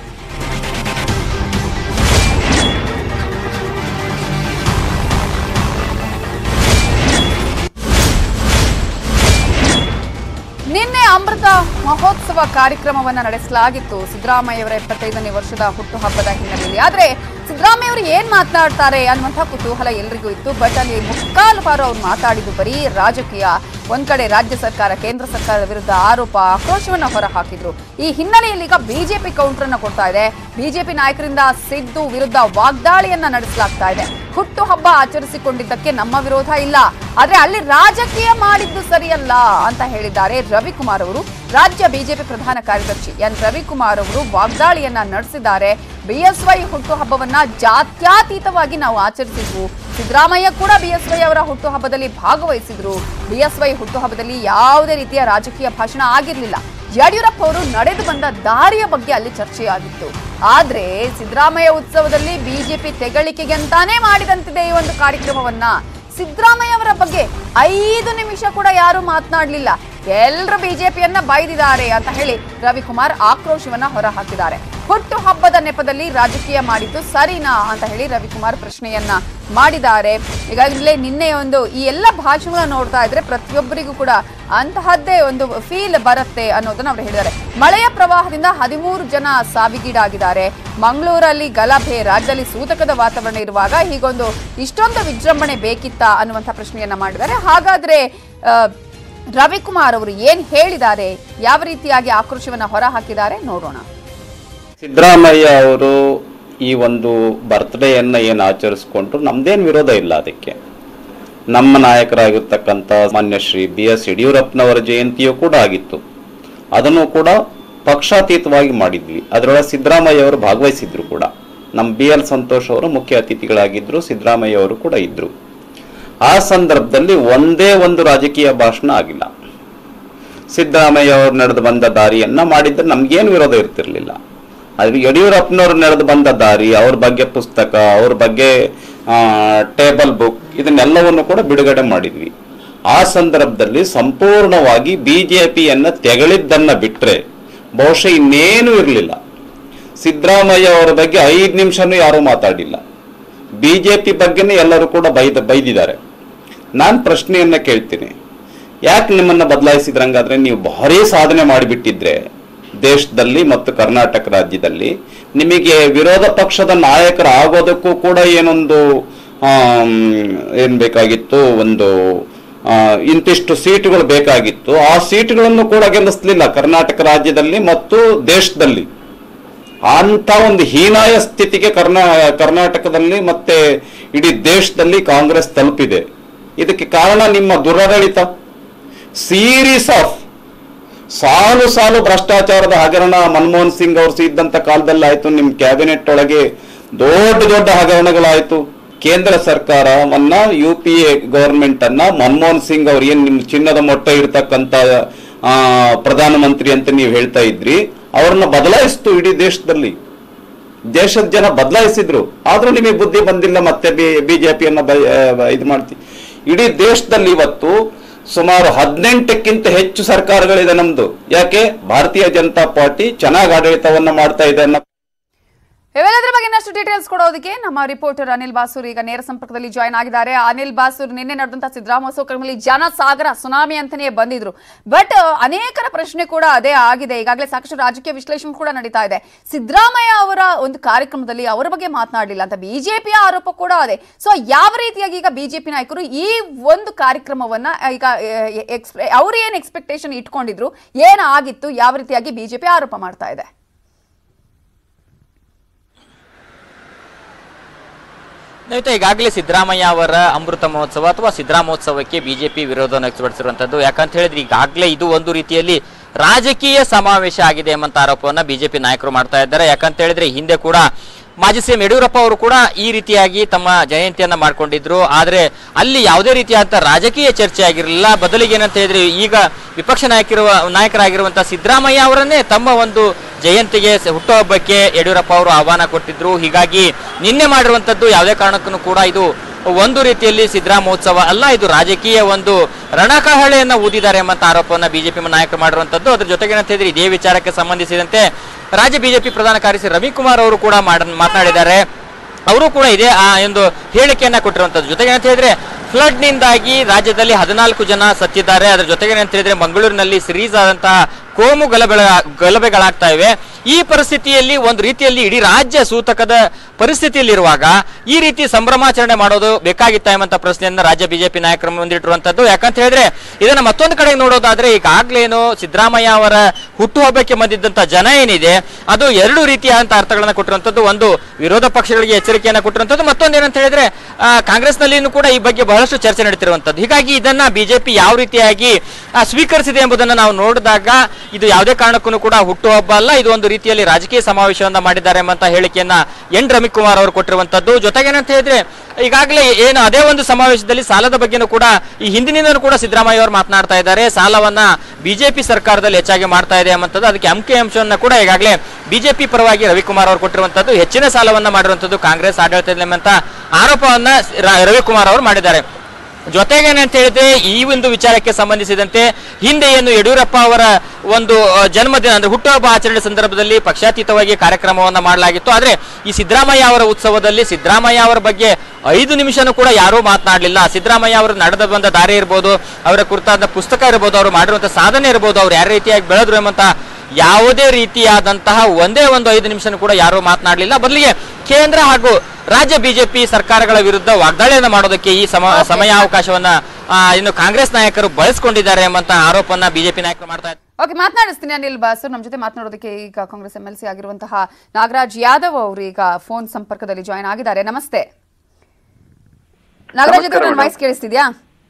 ನಿನ್ನೆ ಅಮೃತ ಮಹೋತ್ಸವ ಕಾರ್ಯಕ್ರಮವನ್ನ ನಡೆಸಲಾಗಿತ್ತು ಸಿದ್ದರಾಮಯ್ಯ ಅವರ ಎಪ್ಪತ್ತೈದನೇ ವರ್ಷದ ಹುಟ್ಟುಹಬ್ಬದ ಹಿನ್ನೆಲೆಯಲ್ಲಿ ಆದ್ರೆ ಸಿದ್ದರಾಮಯ್ಯ ಅವರು ಏನ್ ಮಾತನಾಡ್ತಾರೆ ಅನ್ನುವಂಥ ಕುತೂಹಲ ಎಲ್ರಿಗೂ ಇತ್ತು ಬಟ್ ಅಲ್ಲಿ ಮುಕ್ಕಾಲು ಪಾರು ಅವ್ರು ಮಾತಾಡಿದ್ದು ಬರೀ ರಾಜಕೀಯ ಒಂದ್ ಕಡೆ ರಾಜ್ಯ ಸರ್ಕಾರ ಕೇಂದ್ರ ಸರ್ಕಾರದ ವಿರುದ್ಧ ಆರೋಪ ಆಕ್ರೋಶವನ್ನ ಹೊರಹಾಕಿದ್ರು ಈ ಹಿನ್ನೆಲೆಯಲ್ಲಿ ಈಗ ಬಿಜೆಪಿ ಕೌಂಟರ್ ಅನ್ನ ಕೊಡ್ತಾ ಇದೆ ಬಿಜೆಪಿ ನಾಯಕರಿಂದ ಸಿದ್ದು ವಿರುದ್ಧ ವಾಗ್ದಾಳಿಯನ್ನ ನಡೆಸಲಾಗ್ತಾ ಇದೆ ಹುಟ್ಟು ಹಬ್ಬ ಆಚರಿಸಿಕೊಂಡಿದ್ದಕ್ಕೆ ನಮ್ಮ ವಿರೋಧ ಇಲ್ಲ ಆದ್ರೆ ಅಲ್ಲಿ ರಾಜಕೀಯ ಮಾಡಿದ್ದು ಸರಿಯಲ್ಲ ಅಂತ ಹೇಳಿದ್ದಾರೆ ರವಿಕುಮಾರ್ ಅವರು ರಾಜ್ಯ ಬಿಜೆಪಿ ಪ್ರಧಾನ ಕಾರ್ಯದರ್ಶಿ ಎನ್ ರವಿಕುಮಾರ್ ಅವರು ವಾಗ್ದಾಳಿಯನ್ನ ನಡೆಸಿದ್ದಾರೆ ಬಿಎಸ್ವೈ ಹುಟ್ಟುಹಬ್ಬವನ್ನ ಜಾತ್ಯಾತೀತವಾಗಿ ನಾವು ಆಚರಿಸಿದ್ವು ಸಿದ್ದರಾಮಯ್ಯ ಕೂಡ ಬಿಎಸ್ವೈ ಅವರ ಹುಟ್ಟುಹಬ್ಬದಲ್ಲಿ ಭಾಗವಹಿಸಿದ್ರು ಬಿಎಸ್ವೈ ಹುಟ್ಟುಹಬ್ಬದಲ್ಲಿ ಯಾವುದೇ ರೀತಿಯ ರಾಜಕೀಯ ಭಾಷಣ ಆಗಿರಲಿಲ್ಲ ಯಡಿಯೂರಪ್ಪ ಅವರು ನಡೆದು ಬಂದ ದಾರಿಯ ಬಗ್ಗೆ ಅಲ್ಲಿ ಚರ್ಚೆಯಾಗಿತ್ತು ಆದ್ರೆ ಸಿದ್ದರಾಮಯ್ಯ ಉತ್ಸವದಲ್ಲಿ ಬಿಜೆಪಿ ತೆಗಳಿಕೆಗೆ ಅಂತಾನೆ ಮಾಡಿದಂತಿದೆ ಈ ಒಂದು ಕಾರ್ಯಕ್ರಮವನ್ನ ಸಿದ್ದರಾಮಯ್ಯ ಅವರ ಬಗ್ಗೆ ಐದು ನಿಮಿಷ ಕೂಡ ಯಾರು ಮಾತನಾಡಲಿಲ್ಲ ಎಲ್ಲರೂ ಬಿಜೆಪಿಯನ್ನ ಬೈದಿದ್ದಾರೆ ಅಂತ ಹೇಳಿ ರವಿಕುಮಾರ್ ಆಕ್ರೋಶವನ್ನ ಹೊರಹಾಕಿದ್ದಾರೆ ಹುಟ್ಟು ಹಬ್ಬದ ನೆಪದಲ್ಲಿ ರಾಜಕೀಯ ಮಾಡಿದ್ದು ಸರಿನಾ ಅಂತ ಹೇಳಿ ರವಿಕುಮಾರ್ ಪ್ರಶ್ನೆಯನ್ನ ಮಾಡಿದ್ದಾರೆ ಈಗಾಗಲೇ ನಿನ್ನೆ ಒಂದು ಈ ಎಲ್ಲ ಭಾಷಣಗಳನ್ನ ನೋಡ್ತಾ ಇದ್ರೆ ಪ್ರತಿಯೊಬ್ಬರಿಗೂ ಕೂಡ ಅಂತಹದ್ದೇ ಒಂದು ಫೀಲ್ ಬರುತ್ತೆ ಅನ್ನೋದನ್ನ ಅವರು ಹೇಳಿದ್ದಾರೆ ಮಳೆಯ ಪ್ರವಾಹದಿಂದ ಹದಿಮೂರು ಜನ ಸಾವಿಗೀಡಾಗಿದ್ದಾರೆ ಮಂಗಳೂರಲ್ಲಿ ಗಲಭೆ ರಾಜ್ಯದಲ್ಲಿ ಸೂತಕದ ವಾತಾವರಣ ಇರುವಾಗ ಹೀಗೊಂದು ಇಷ್ಟೊಂದು ವಿಜೃಂಭಣೆ ಬೇಕಿತ್ತಾ ಅನ್ನುವಂಥ ಪ್ರಶ್ನೆಯನ್ನ ಮಾಡಿದ್ದಾರೆ ಹಾಗಾದ್ರೆ ಆ, ರವಿಕುಮಾರ್ ಅವರು ಏನ್ ಹೇಳಿದ್ದಾರೆ ಯಾವ ರೀತಿಯಾಗಿ ಆಕ್ರೋಶವನ್ನ ಹೊರ ಹಾಕಿದ್ದಾರೆ ನೋಡೋಣ ಸಿದ್ದರಾಮಯ್ಯ ಅವರು ಈ ಒಂದು ಬರ್ತ್ಡೇಯನ್ನು ಏನು ಆಚರಿಸ್ಕೊಂಡ್ರು ನಮ್ದೇನು ವಿರೋಧ ಇಲ್ಲ ಅದಕ್ಕೆ ನಮ್ಮ ನಾಯಕರಾಗಿರ್ತಕ್ಕಂಥ ಮಾನ್ಯ ಶ್ರೀ ಬಿ ಎಸ್ ಯಡಿಯೂರಪ್ಪನವರ ಜಯಂತಿಯೂ ಕೂಡ ಆಗಿತ್ತು ಅದನ್ನು ಕೂಡ ಪಕ್ಷಾತೀತವಾಗಿ ಮಾಡಿದ್ವಿ ಅದರೊಳಗೆ ಸಿದ್ದರಾಮಯ್ಯ ಅವರು ಭಾಗವಹಿಸಿದ್ರು ಕೂಡ ನಮ್ಮ ಬಿ ಎಲ್ ಸಂತೋಷ್ ಅವರು ಮುಖ್ಯ ಅತಿಥಿಗಳಾಗಿದ್ದರು ಸಿದ್ದರಾಮಯ್ಯ ಅವರು ಕೂಡ ಇದ್ದರು ಆ ಸಂದರ್ಭದಲ್ಲಿ ಒಂದೇ ಒಂದು ರಾಜಕೀಯ ಭಾಷಣ ಆಗಿಲ್ಲ ಸಿದ್ದರಾಮಯ್ಯ ಅವರು ನಡೆದು ಬಂದ ದಾರಿಯನ್ನ ಮಾಡಿದ್ರೆ ನಮ್ಗೇನು ವಿರೋಧ ಇರ್ತಿರ್ಲಿಲ್ಲ ಆದ್ರೆ ಯಡಿಯೂರಪ್ಪನವ್ರು ನಡೆದು ಬಂದ ದಾರಿ ಅವ್ರ ಬಗ್ಗೆ ಪುಸ್ತಕ ಅವ್ರ ಬಗ್ಗೆ ಟೇಬಲ್ ಬುಕ್ ಇದನ್ನೆಲ್ಲವನ್ನು ಕೂಡ ಬಿಡುಗಡೆ ಮಾಡಿದ್ವಿ ಆ ಸಂದರ್ಭದಲ್ಲಿ ಸಂಪೂರ್ಣವಾಗಿ ಬಿಜೆಪಿಯನ್ನ ತೆಗಳಿದ್ದನ್ನ ಬಿಟ್ರೆ ಬಹುಶಃ ಇನ್ನೇನು ಇರಲಿಲ್ಲ ಸಿದ್ದರಾಮಯ್ಯ ಅವರ ಬಗ್ಗೆ ಐದು ನಿಮಿಷನೂ ಯಾರೂ ಮಾತಾಡಿಲ್ಲ ಬಿಜೆಪಿ ಬಗ್ಗೆನೇ ಎಲ್ಲರೂ ಕೂಡ ಬೈದ ಬೈದಿದ್ದಾರೆ ನಾನು ಪ್ರಶ್ನೆಯನ್ನ ಕೇಳ್ತೀನಿ ಯಾಕೆ ನಿಮ್ಮನ್ನ ಬದಲಾಯಿಸಿದ್ರಂಗಾದ್ರೆ ನೀವು ಭಾರಿ ಸಾಧನೆ ಮಾಡಿಬಿಟ್ಟಿದ್ರೆ ದೇಶದಲ್ಲಿ ಮತ್ತು ಕರ್ನಾಟಕ ರಾಜ್ಯದಲ್ಲಿ ನಿಮಗೆ ವಿರೋಧ ಪಕ್ಷದ ನಾಯಕರಾಗೋದಕ್ಕೂ ಕೂಡ ಏನೊಂದು ಆಮ್, ಏನ್ ಬೇಕಾಗಿತ್ತು ಒಂದು ಆ, ಇಂತಿಷ್ಟು ಸೀಟುಗಳು ಬೇಕಾಗಿತ್ತು ಆ ಸೀಟುಗಳನ್ನು ಕೂಡ ಗೆಲ್ಲಿಸ್ಲಿಲ್ಲ ಕರ್ನಾಟಕ ರಾಜ್ಯದಲ್ಲಿ ಮತ್ತು ದೇಶದಲ್ಲಿ ಅಂತ ಒಂದು ಹೀನಾಯ ಸ್ಥಿತಿಗೆ ಕರ್ನಾ ಕರ್ನಾಟಕದಲ್ಲಿ ಮತ್ತೆ ಇಡೀ ದೇಶದಲ್ಲಿ ಕಾಂಗ್ರೆಸ್ ತಲುಪಿದೆ ಇದಕ್ಕೆ ಕಾರಣ ನಿಮ್ಮ ದುರಾಡಳಿತ ಸೀರೀಸ್ ಆಫ್ ಸಾಲು ಸಾಲು ಭ್ರಷ್ಟಾಚಾರದ ಹಗರಣ ಮನಮೋಹನ್ ಸಿಂಗ್ ಅವರು ಇದ್ದಂತ ಕಾಲದಲ್ಲಿ ಆಯ್ತು ನಿಮ್ ಕ್ಯಾಬಿನೆಟ್ ಒಳಗೆ ದೊಡ್ಡ ದೊಡ್ಡ ಹಗರಣಗಳಾಯ್ತು ಕೇಂದ್ರ ಸರ್ಕಾರವನ್ನ ಯು ಪಿ ಎ ಗವರ್ಮೆಂಟ್ ಅನ್ನ ಮನಮೋಹನ್ ಸಿಂಗ್ ಅವ್ರು ಏನ್ ನಿಮ್ ಚಿನ್ನದ ಮೊಟ್ಟೆ ಇರ್ತಕ್ಕಂತ ಆ, ಪ್ರಧಾನಮಂತ್ರಿ ಅಂತ ನೀವು ಹೇಳ್ತಾ ಇದ್ರಿ ಅವ್ರನ್ನ ಬದಲಾಯಿಸ್ತು ಇಡೀ ದೇಶದಲ್ಲಿ ದೇಶದ ಜನ ಬದಲಾಯಿಸಿದ್ರು ಆದ್ರೂ ನಿಮಗೆ ಬುದ್ಧಿ ಬಂದಿಲ್ಲ ಮತ್ತೆ ಬಿಜೆಪಿಯನ್ನ ಇದು ಮಾಡ್ತಿ ಇಡೀ ದೇಶದಲ್ಲಿ ಇವತ್ತು ಸುಮಾರು ಹದಿನೆಂಟಕ್ಕಿಂತ ಹೆಚ್ಚು ಸರ್ಕಾರಗಳಿದೆ ನಮ್ದು ಯಾಕೆ ಭಾರತೀಯ ಜನತಾ ಪಾರ್ಟಿ ಚೆನ್ನಾಗಿ ಆಡಳಿತವನ್ನ ಮಾಡ್ತಾ ಇದೆ ಅನ್ನೋ ಇವೆಲ್ಲದರ ಬಗ್ಗೆ ಇನ್ನಷ್ಟು ಡೀಟೇಲ್ಸ್ ಕೊಡೋದಕ್ಕೆ ನಮ್ಮ ರಿಪೋರ್ಟರ್ ಅನಿಲ್ ಬಾಸೂರ್ ಈಗ ನೇರ ಸಂಪರ್ಕದಲ್ಲಿ ಜಾಯ್ನ್ ಆಗಿದ್ದಾರೆ ಅನಿಲ್ ಬಾಸೂರ್ ನಿನ್ನೆ ನಡೆದಂತಹ ಸಿದ್ದರಾಮೋತ್ಸವ ಕ್ರಮದಲ್ಲಿ ಜನಸಾಗರ ಸುನಾಮಿ ಅಂತಾನೆ ಬಂದಿದ್ರು ಬಟ್ ಅನೇಕರ ಪ್ರಶ್ನೆ ಕೂಡ ಅದೇ ಆಗಿದೆ ಈಗಾಗಲೇ ಸಾಕಷ್ಟು ರಾಜಕೀಯ ವಿಶ್ಲೇಷಣೆ ಕೂಡ ನಡೀತಾ ಇದೆ ಸಿದ್ದರಾಮಯ್ಯ ಅವರ ಒಂದು ಕಾರ್ಯಕ್ರಮದಲ್ಲಿ ಅವರ ಬಗ್ಗೆ ಮಾತನಾಡಲಿಲ್ಲ ಅಂತ ಬಿಜೆಪಿಯ ಆರೋಪ ಕೂಡ ಅದೇ ಸೊ ಯಾವ ರೀತಿಯಾಗಿ ಈಗ ಬಿಜೆಪಿ ನಾಯಕರು ಈ ಒಂದು ಕಾರ್ಯಕ್ರಮವನ್ನ ಈಗ ಅವ್ರು ಏನ್ ಎಕ್ಸ್ಪೆಕ್ಟೇಷನ್ ಇಟ್ಕೊಂಡಿದ್ರು ಏನಾಗಿತ್ತು ಯಾವ ರೀತಿಯಾಗಿ ಬಿಜೆಪಿ ಆರೋಪ ಮಾಡ್ತಾ ಇದೆ ನವಿತಾ ಈಗಾಗಲೇ ಸಿದ್ದರಾಮಯ್ಯ ಅವರ ಅಮೃತ ಮಹೋತ್ಸವ ಅಥವಾ ಸಿದ್ದರಾಮೋತ್ಸವಕ್ಕೆ ಬಿಜೆಪಿ ವಿರೋಧವನ್ನು ವ್ಯಕ್ತಪಡಿಸಿರುವಂತದ್ದು ಯಾಕಂತ ಹೇಳಿದ್ರೆ ಈಗಾಗಲೇ ಇದು ಒಂದು ರೀತಿಯಲ್ಲಿ ರಾಜಕೀಯ ಸಮಾವೇಶ ಆಗಿದೆ ಎಂಬಂತ ಆರೋಪವನ್ನ ಬಿಜೆಪಿ ನಾಯಕರು ಮಾಡ್ತಾ ಇದ್ದಾರೆ ಯಾಕಂತ ಹೇಳಿದ್ರೆ ಹಿಂದೆ ಕೂಡ ಮಾಜಿ ಸಿಎಂ ಯಡಿಯೂರಪ್ಪ ಅವರು ಕೂಡ ಈ ರೀತಿಯಾಗಿ ತಮ್ಮ ಜಯಂತಿಯನ್ನ ಮಾಡ್ಕೊಂಡಿದ್ರು ಆದ್ರೆ ಅಲ್ಲಿ ಯಾವುದೇ ರೀತಿಯಾದ ರಾಜಕೀಯ ಚರ್ಚೆ ಆಗಿರಲಿಲ್ಲ ಬದಲಿಗೆ ಏನಂತ ಹೇಳಿದ್ರೆ ಈಗ ವಿಪಕ್ಷ ನಾಯಕರುವ ನಾಯಕರಾಗಿರುವಂತಹ ಸಿದ್ದರಾಮಯ್ಯ ಅವರನ್ನೇ ತಮ್ಮ ಒಂದು ಜಯಂತಿಗೆ ಸ- ಹುಟ್ಟುಹಬ್ಬಕ್ಕೆ ಯಡಿಯೂರಪ್ಪ ಅವರು ಆಹ್ವಾನ ಕೊಟ್ಟಿದ್ರು ಹೀಗಾಗಿ ನಿನ್ನೆ ಮಾಡಿರುವಂತದ್ದು ಯಾವುದೇ ಕಾರಣಕ್ಕೂ ಕೂಡ ಇದು ಒಂದು ರೀತಿಯಲ್ಲಿ ಸಿದ್ದರಾಮೋತ್ಸವ ಅಲ್ಲ ಇದು ರಾಜಕೀಯ ಒಂದು ರಣಕಹಳೆಯನ್ನ ಊದಿದ್ದಾರೆ ಎಂಬಂತ ಆರೋಪವನ್ನ ಬಿಜೆಪಿ ನಾಯಕರು ಮಾಡಿರುವಂತದ್ದು ಅದ್ರ ಜೊತೆಗೆ ಏನಂತ ಹೇಳಿದ್ರೆ ಇದೇ ವಿಚಾರಕ್ಕೆ ಸಂಬಂಧಿಸಿದಂತೆ ರಾಜ್ಯ ಬಿಜೆಪಿ ಪ್ರಧಾನ ಕಾರ್ಯದರ್ಶಿ ರವಿಕುಮಾರ್ ಅವರು ಕೂಡ ಮಾಡ ಮಾತನಾಡಿದ್ದಾರೆ ಅವರು ಕೂಡ ಇದೇ ಆ ಒಂದು ಹೇಳಿಕೆಯನ್ನ ಕೊಟ್ಟಿರುವಂತದ್ದು ಜೊತೆಗೆ ಏನಂತ ಹೇಳಿದ್ರೆ ಫ್ಲಡ್ ನಿಂದಾಗಿ ರಾಜ್ಯದಲ್ಲಿ ಹದಿನಾಲ್ಕು ಜನ ಸತ್ತಿದ್ದಾರೆ ಅದ್ರ ಜೊತೆಗೆ ಏನಂತ ಹೇಳಿದ್ರೆ ಮಂಗಳೂರಿನಲ್ಲಿ ಸಿರೀಸ್ ಆದಂತಹ ಕೋಮು ಗಲಭೆ ಗಲಭೆಗಳಾಗ್ತಾ ಇವೆ ಈ ಪರಿಸ್ಥಿತಿಯಲ್ಲಿ ಒಂದು ರೀತಿಯಲ್ಲಿ ಇಡೀ ರಾಜ್ಯ ಸೂತಕದ ಪರಿಸ್ಥಿತಿಯಲ್ಲಿರುವಾಗ ಈ ರೀತಿ ಸಂಭ್ರಮಾಚರಣೆ ಮಾಡೋದು ಬೇಕಾಗಿತ್ತ ಎಂಬಂತ ಪ್ರಶ್ನೆಯನ್ನ ರಾಜ್ಯ ಬಿಜೆಪಿ ನಾಯಕರು ಮುಂದಿಟ್ಟಿರುವಂತದ್ದು ಯಾಕಂತ ಹೇಳಿದ್ರೆ ಇದನ್ನ ಮತ್ತೊಂದು ಕಡೆ ನೋಡೋದಾದ್ರೆ ಈಗಾಗ್ಲೇನು ಸಿದ್ದರಾಮಯ್ಯ ಅವರ ಹುಟ್ಟುಹಬ್ಬಕ್ಕೆ ಬಂದಿದ್ದಂತ ಜನ ಏನಿದೆ ಅದು ಎರಡು ರೀತಿಯಾದಂತ ಅರ್ಥಗಳನ್ನ ಕೊಟ್ಟಿರುವಂತದ್ದು ಒಂದು ವಿರೋಧ ಪಕ್ಷಗಳಿಗೆ ಎಚ್ಚರಿಕೆಯನ್ನ ಕೊಟ್ಟಿರುವಂತದ್ದು ಮತ್ತೊಂದು ಏನಂತ ಹೇಳಿದ್ರೆ ಆ, ಕಾಂಗ್ರೆಸ್ನಲ್ಲಿನೂ ಕೂಡ ಈ ಬಗ್ಗೆ ಬಹಳಷ್ಟು ಚರ್ಚೆ ನಡೀತಿರುವಂತದ್ದು ಹೀಗಾಗಿ ಇದನ್ನ ಬಿಜೆಪಿ ಯಾವ ರೀತಿಯಾಗಿ ಆ, ಸ್ವೀಕರಿಸಿದೆ ಎಂಬುದನ್ನ ನಾವು ನೋಡಿದಾಗ ಇದು ಯಾವುದೇ ಕಾರಣಕ್ಕೂ ಕೂಡ ಹುಟ್ಟುಹಬ್ಬ ಅಲ್ಲ ಇದು ಒಂದು ರೀತಿಯಲ್ಲಿ ರಾಜಕೀಯ ಸಮಾವೇಶವನ್ನ ಮಾಡಿದ್ದಾರೆ ಎಂಬಂತ ಹೇಳಿಕೆಯನ್ನ ಎನ್ ರವಿಕುಮಾರ್ ಅವರು ಕೊಟ್ಟಿರುವಂತದ್ದು ಜೊತೆಗೆ ಏನಂತ ಹೇಳಿದ್ರೆ ಈಗಾಗಲೇ ಏನು ಅದೇ ಒಂದು ಸಮಾವೇಶದಲ್ಲಿ ಸಾಲದ ಬಗ್ಗೆನೂ ಕೂಡ ಈ ಹಿಂದಿನಿಂದಲೂ ಕೂಡ ಸಿದ್ದರಾಮಯ್ಯ ಅವರು ಮಾತನಾಡ್ತಾ ಇದ್ದಾರೆ ಸಾಲವನ್ನ ಬಿಜೆಪಿ ಸರ್ಕಾರದಲ್ಲಿ ಹೆಚ್ಚಾಗಿ ಮಾಡ್ತಾ ಇದೆ ಎಂಬಂತದ್ದು ಅದಕ್ಕೆ ಅಂಕಿ ಅಂಶವನ್ನ ಕೂಡ ಈಗಾಗಲೇ ಬಿಜೆಪಿ ಪರವಾಗಿ ರವಿಕುಮಾರ್ ಅವರು ಕೊಟ್ಟಿರುವಂತದ್ದು ಹೆಚ್ಚಿನ ಸಾಲವನ್ನ ಮಾಡಿರುವಂತದ್ದು ಕಾಂಗ್ರೆಸ್ ಆಡಳಿತದಲ್ಲಿ ಎಂಬಂತ ಆರೋಪವನ್ನ ರ- ರವಿಕುಮಾರ್ ಅವರು ಮಾಡಿದ್ದಾರೆ ಜೊತೆಗೆ ಏನಂತ ಹೇಳಿದ್ರೆ ಈ ಒಂದು ವಿಚಾರಕ್ಕೆ ಸಂಬಂಧಿಸಿದಂತೆ ಹಿಂದೆ ಏನು ಯಡಿಯೂರಪ್ಪ ಅವರ ಒಂದು ಆ, ಜನ್ಮದಿನ ಅಂದ್ರೆ ಹುಟ್ಟುಹಬ್ಬ ಆಚರಣೆ ಸಂದರ್ಭದಲ್ಲಿ ಪಕ್ಷಾತೀತವಾಗಿ ಕಾರ್ಯಕ್ರಮವನ್ನ ಮಾಡಲಾಗಿತ್ತು ಆದ್ರೆ ಈ ಸಿದ್ದರಾಮಯ್ಯ ಅವರ ಉತ್ಸವದಲ್ಲಿ ಸಿದ್ದರಾಮಯ್ಯ ಅವರ ಬಗ್ಗೆ ಐದು ನಿಮಿಷನೂ ಕೂಡ ಯಾರೂ ಮಾತನಾಡಲಿಲ್ಲ ಸಿದ್ದರಾಮಯ್ಯ ಅವರು ನಡೆದ ಬಂದ ದಾರಿ ಇರ್ಬೋದು ಅವರ ಕುರಿತಾದ ಪುಸ್ತಕ ಇರ್ಬೋದು ಅವರು ಮಾಡಿರುವಂತಹ ಸಾಧನೆ ಇರ್ಬೋದು ಅವ್ರು ಯಾವ ರೀತಿಯಾಗಿ ಬೆಳೆದ್ರು ಎಂಬಂತ ಯಾವುದೇ ರೀತಿಯಾದಂತಹ ಒಂದೇ ಒಂದು ಐದು ನಿಮಿಷನೂ ಕೂಡ ಯಾರೂ ಮಾತನಾಡಲಿಲ್ಲ ಬದಲಿಗೆ ಕೇಂದ್ರ ಹಾಗೂ ರಾಜ್ಯ ಬಿಜೆಪಿ ಸರ್ಕಾರಗಳ ವಿರುದ್ಧ ವಾಗ್ದಾಳಿಯನ್ನ ಮಾಡೋದಕ್ಕೆ ಈ ಸಮ ಸಮಯಾವಕಾಶವನ್ನ ಆ, ಇನ್ನು ಕಾಂಗ್ರೆಸ್ ನಾಯಕರು ಬಳಸ್ಕೊಂಡಿದ್ದಾರೆ ಎಂಬಂತ ಆರೋಪವನ್ನ ಬಿಜೆಪಿ ನಾಯಕರು ಮಾಡ್ತಾ ಇದ್ದಾರೆ ಓಕೆ ಮಾತನಾಡಿಸ್ತೀನಿ ಅನಿಲ್ ಬಾಸು ನಮ್ಮ ಜೊತೆ ಮಾತನಾಡೋದಕ್ಕೆ ಈಗ ಕಾಂಗ್ರೆಸ್ ಎಂ ಎಲ್ ಸಿ ಆಗಿರುವಂತಹ ನಾಗರಾಜ್ ಯಾದವ್ ಅವರು ಈಗ ಫೋನ್ ಸಂಪರ್ಕದಲ್ಲಿ ಜಾಯ್ನ್ ಆಗಿದ್ದಾರೆ ನಮಸ್ತೆ ನಾಗರಾಜ್ ನಮಸ್ಕಾರ ನನ್ನ madam. ವಾಯ್ಸ್ ಕೇಳಿಸ್ತಿದ್ಯಾ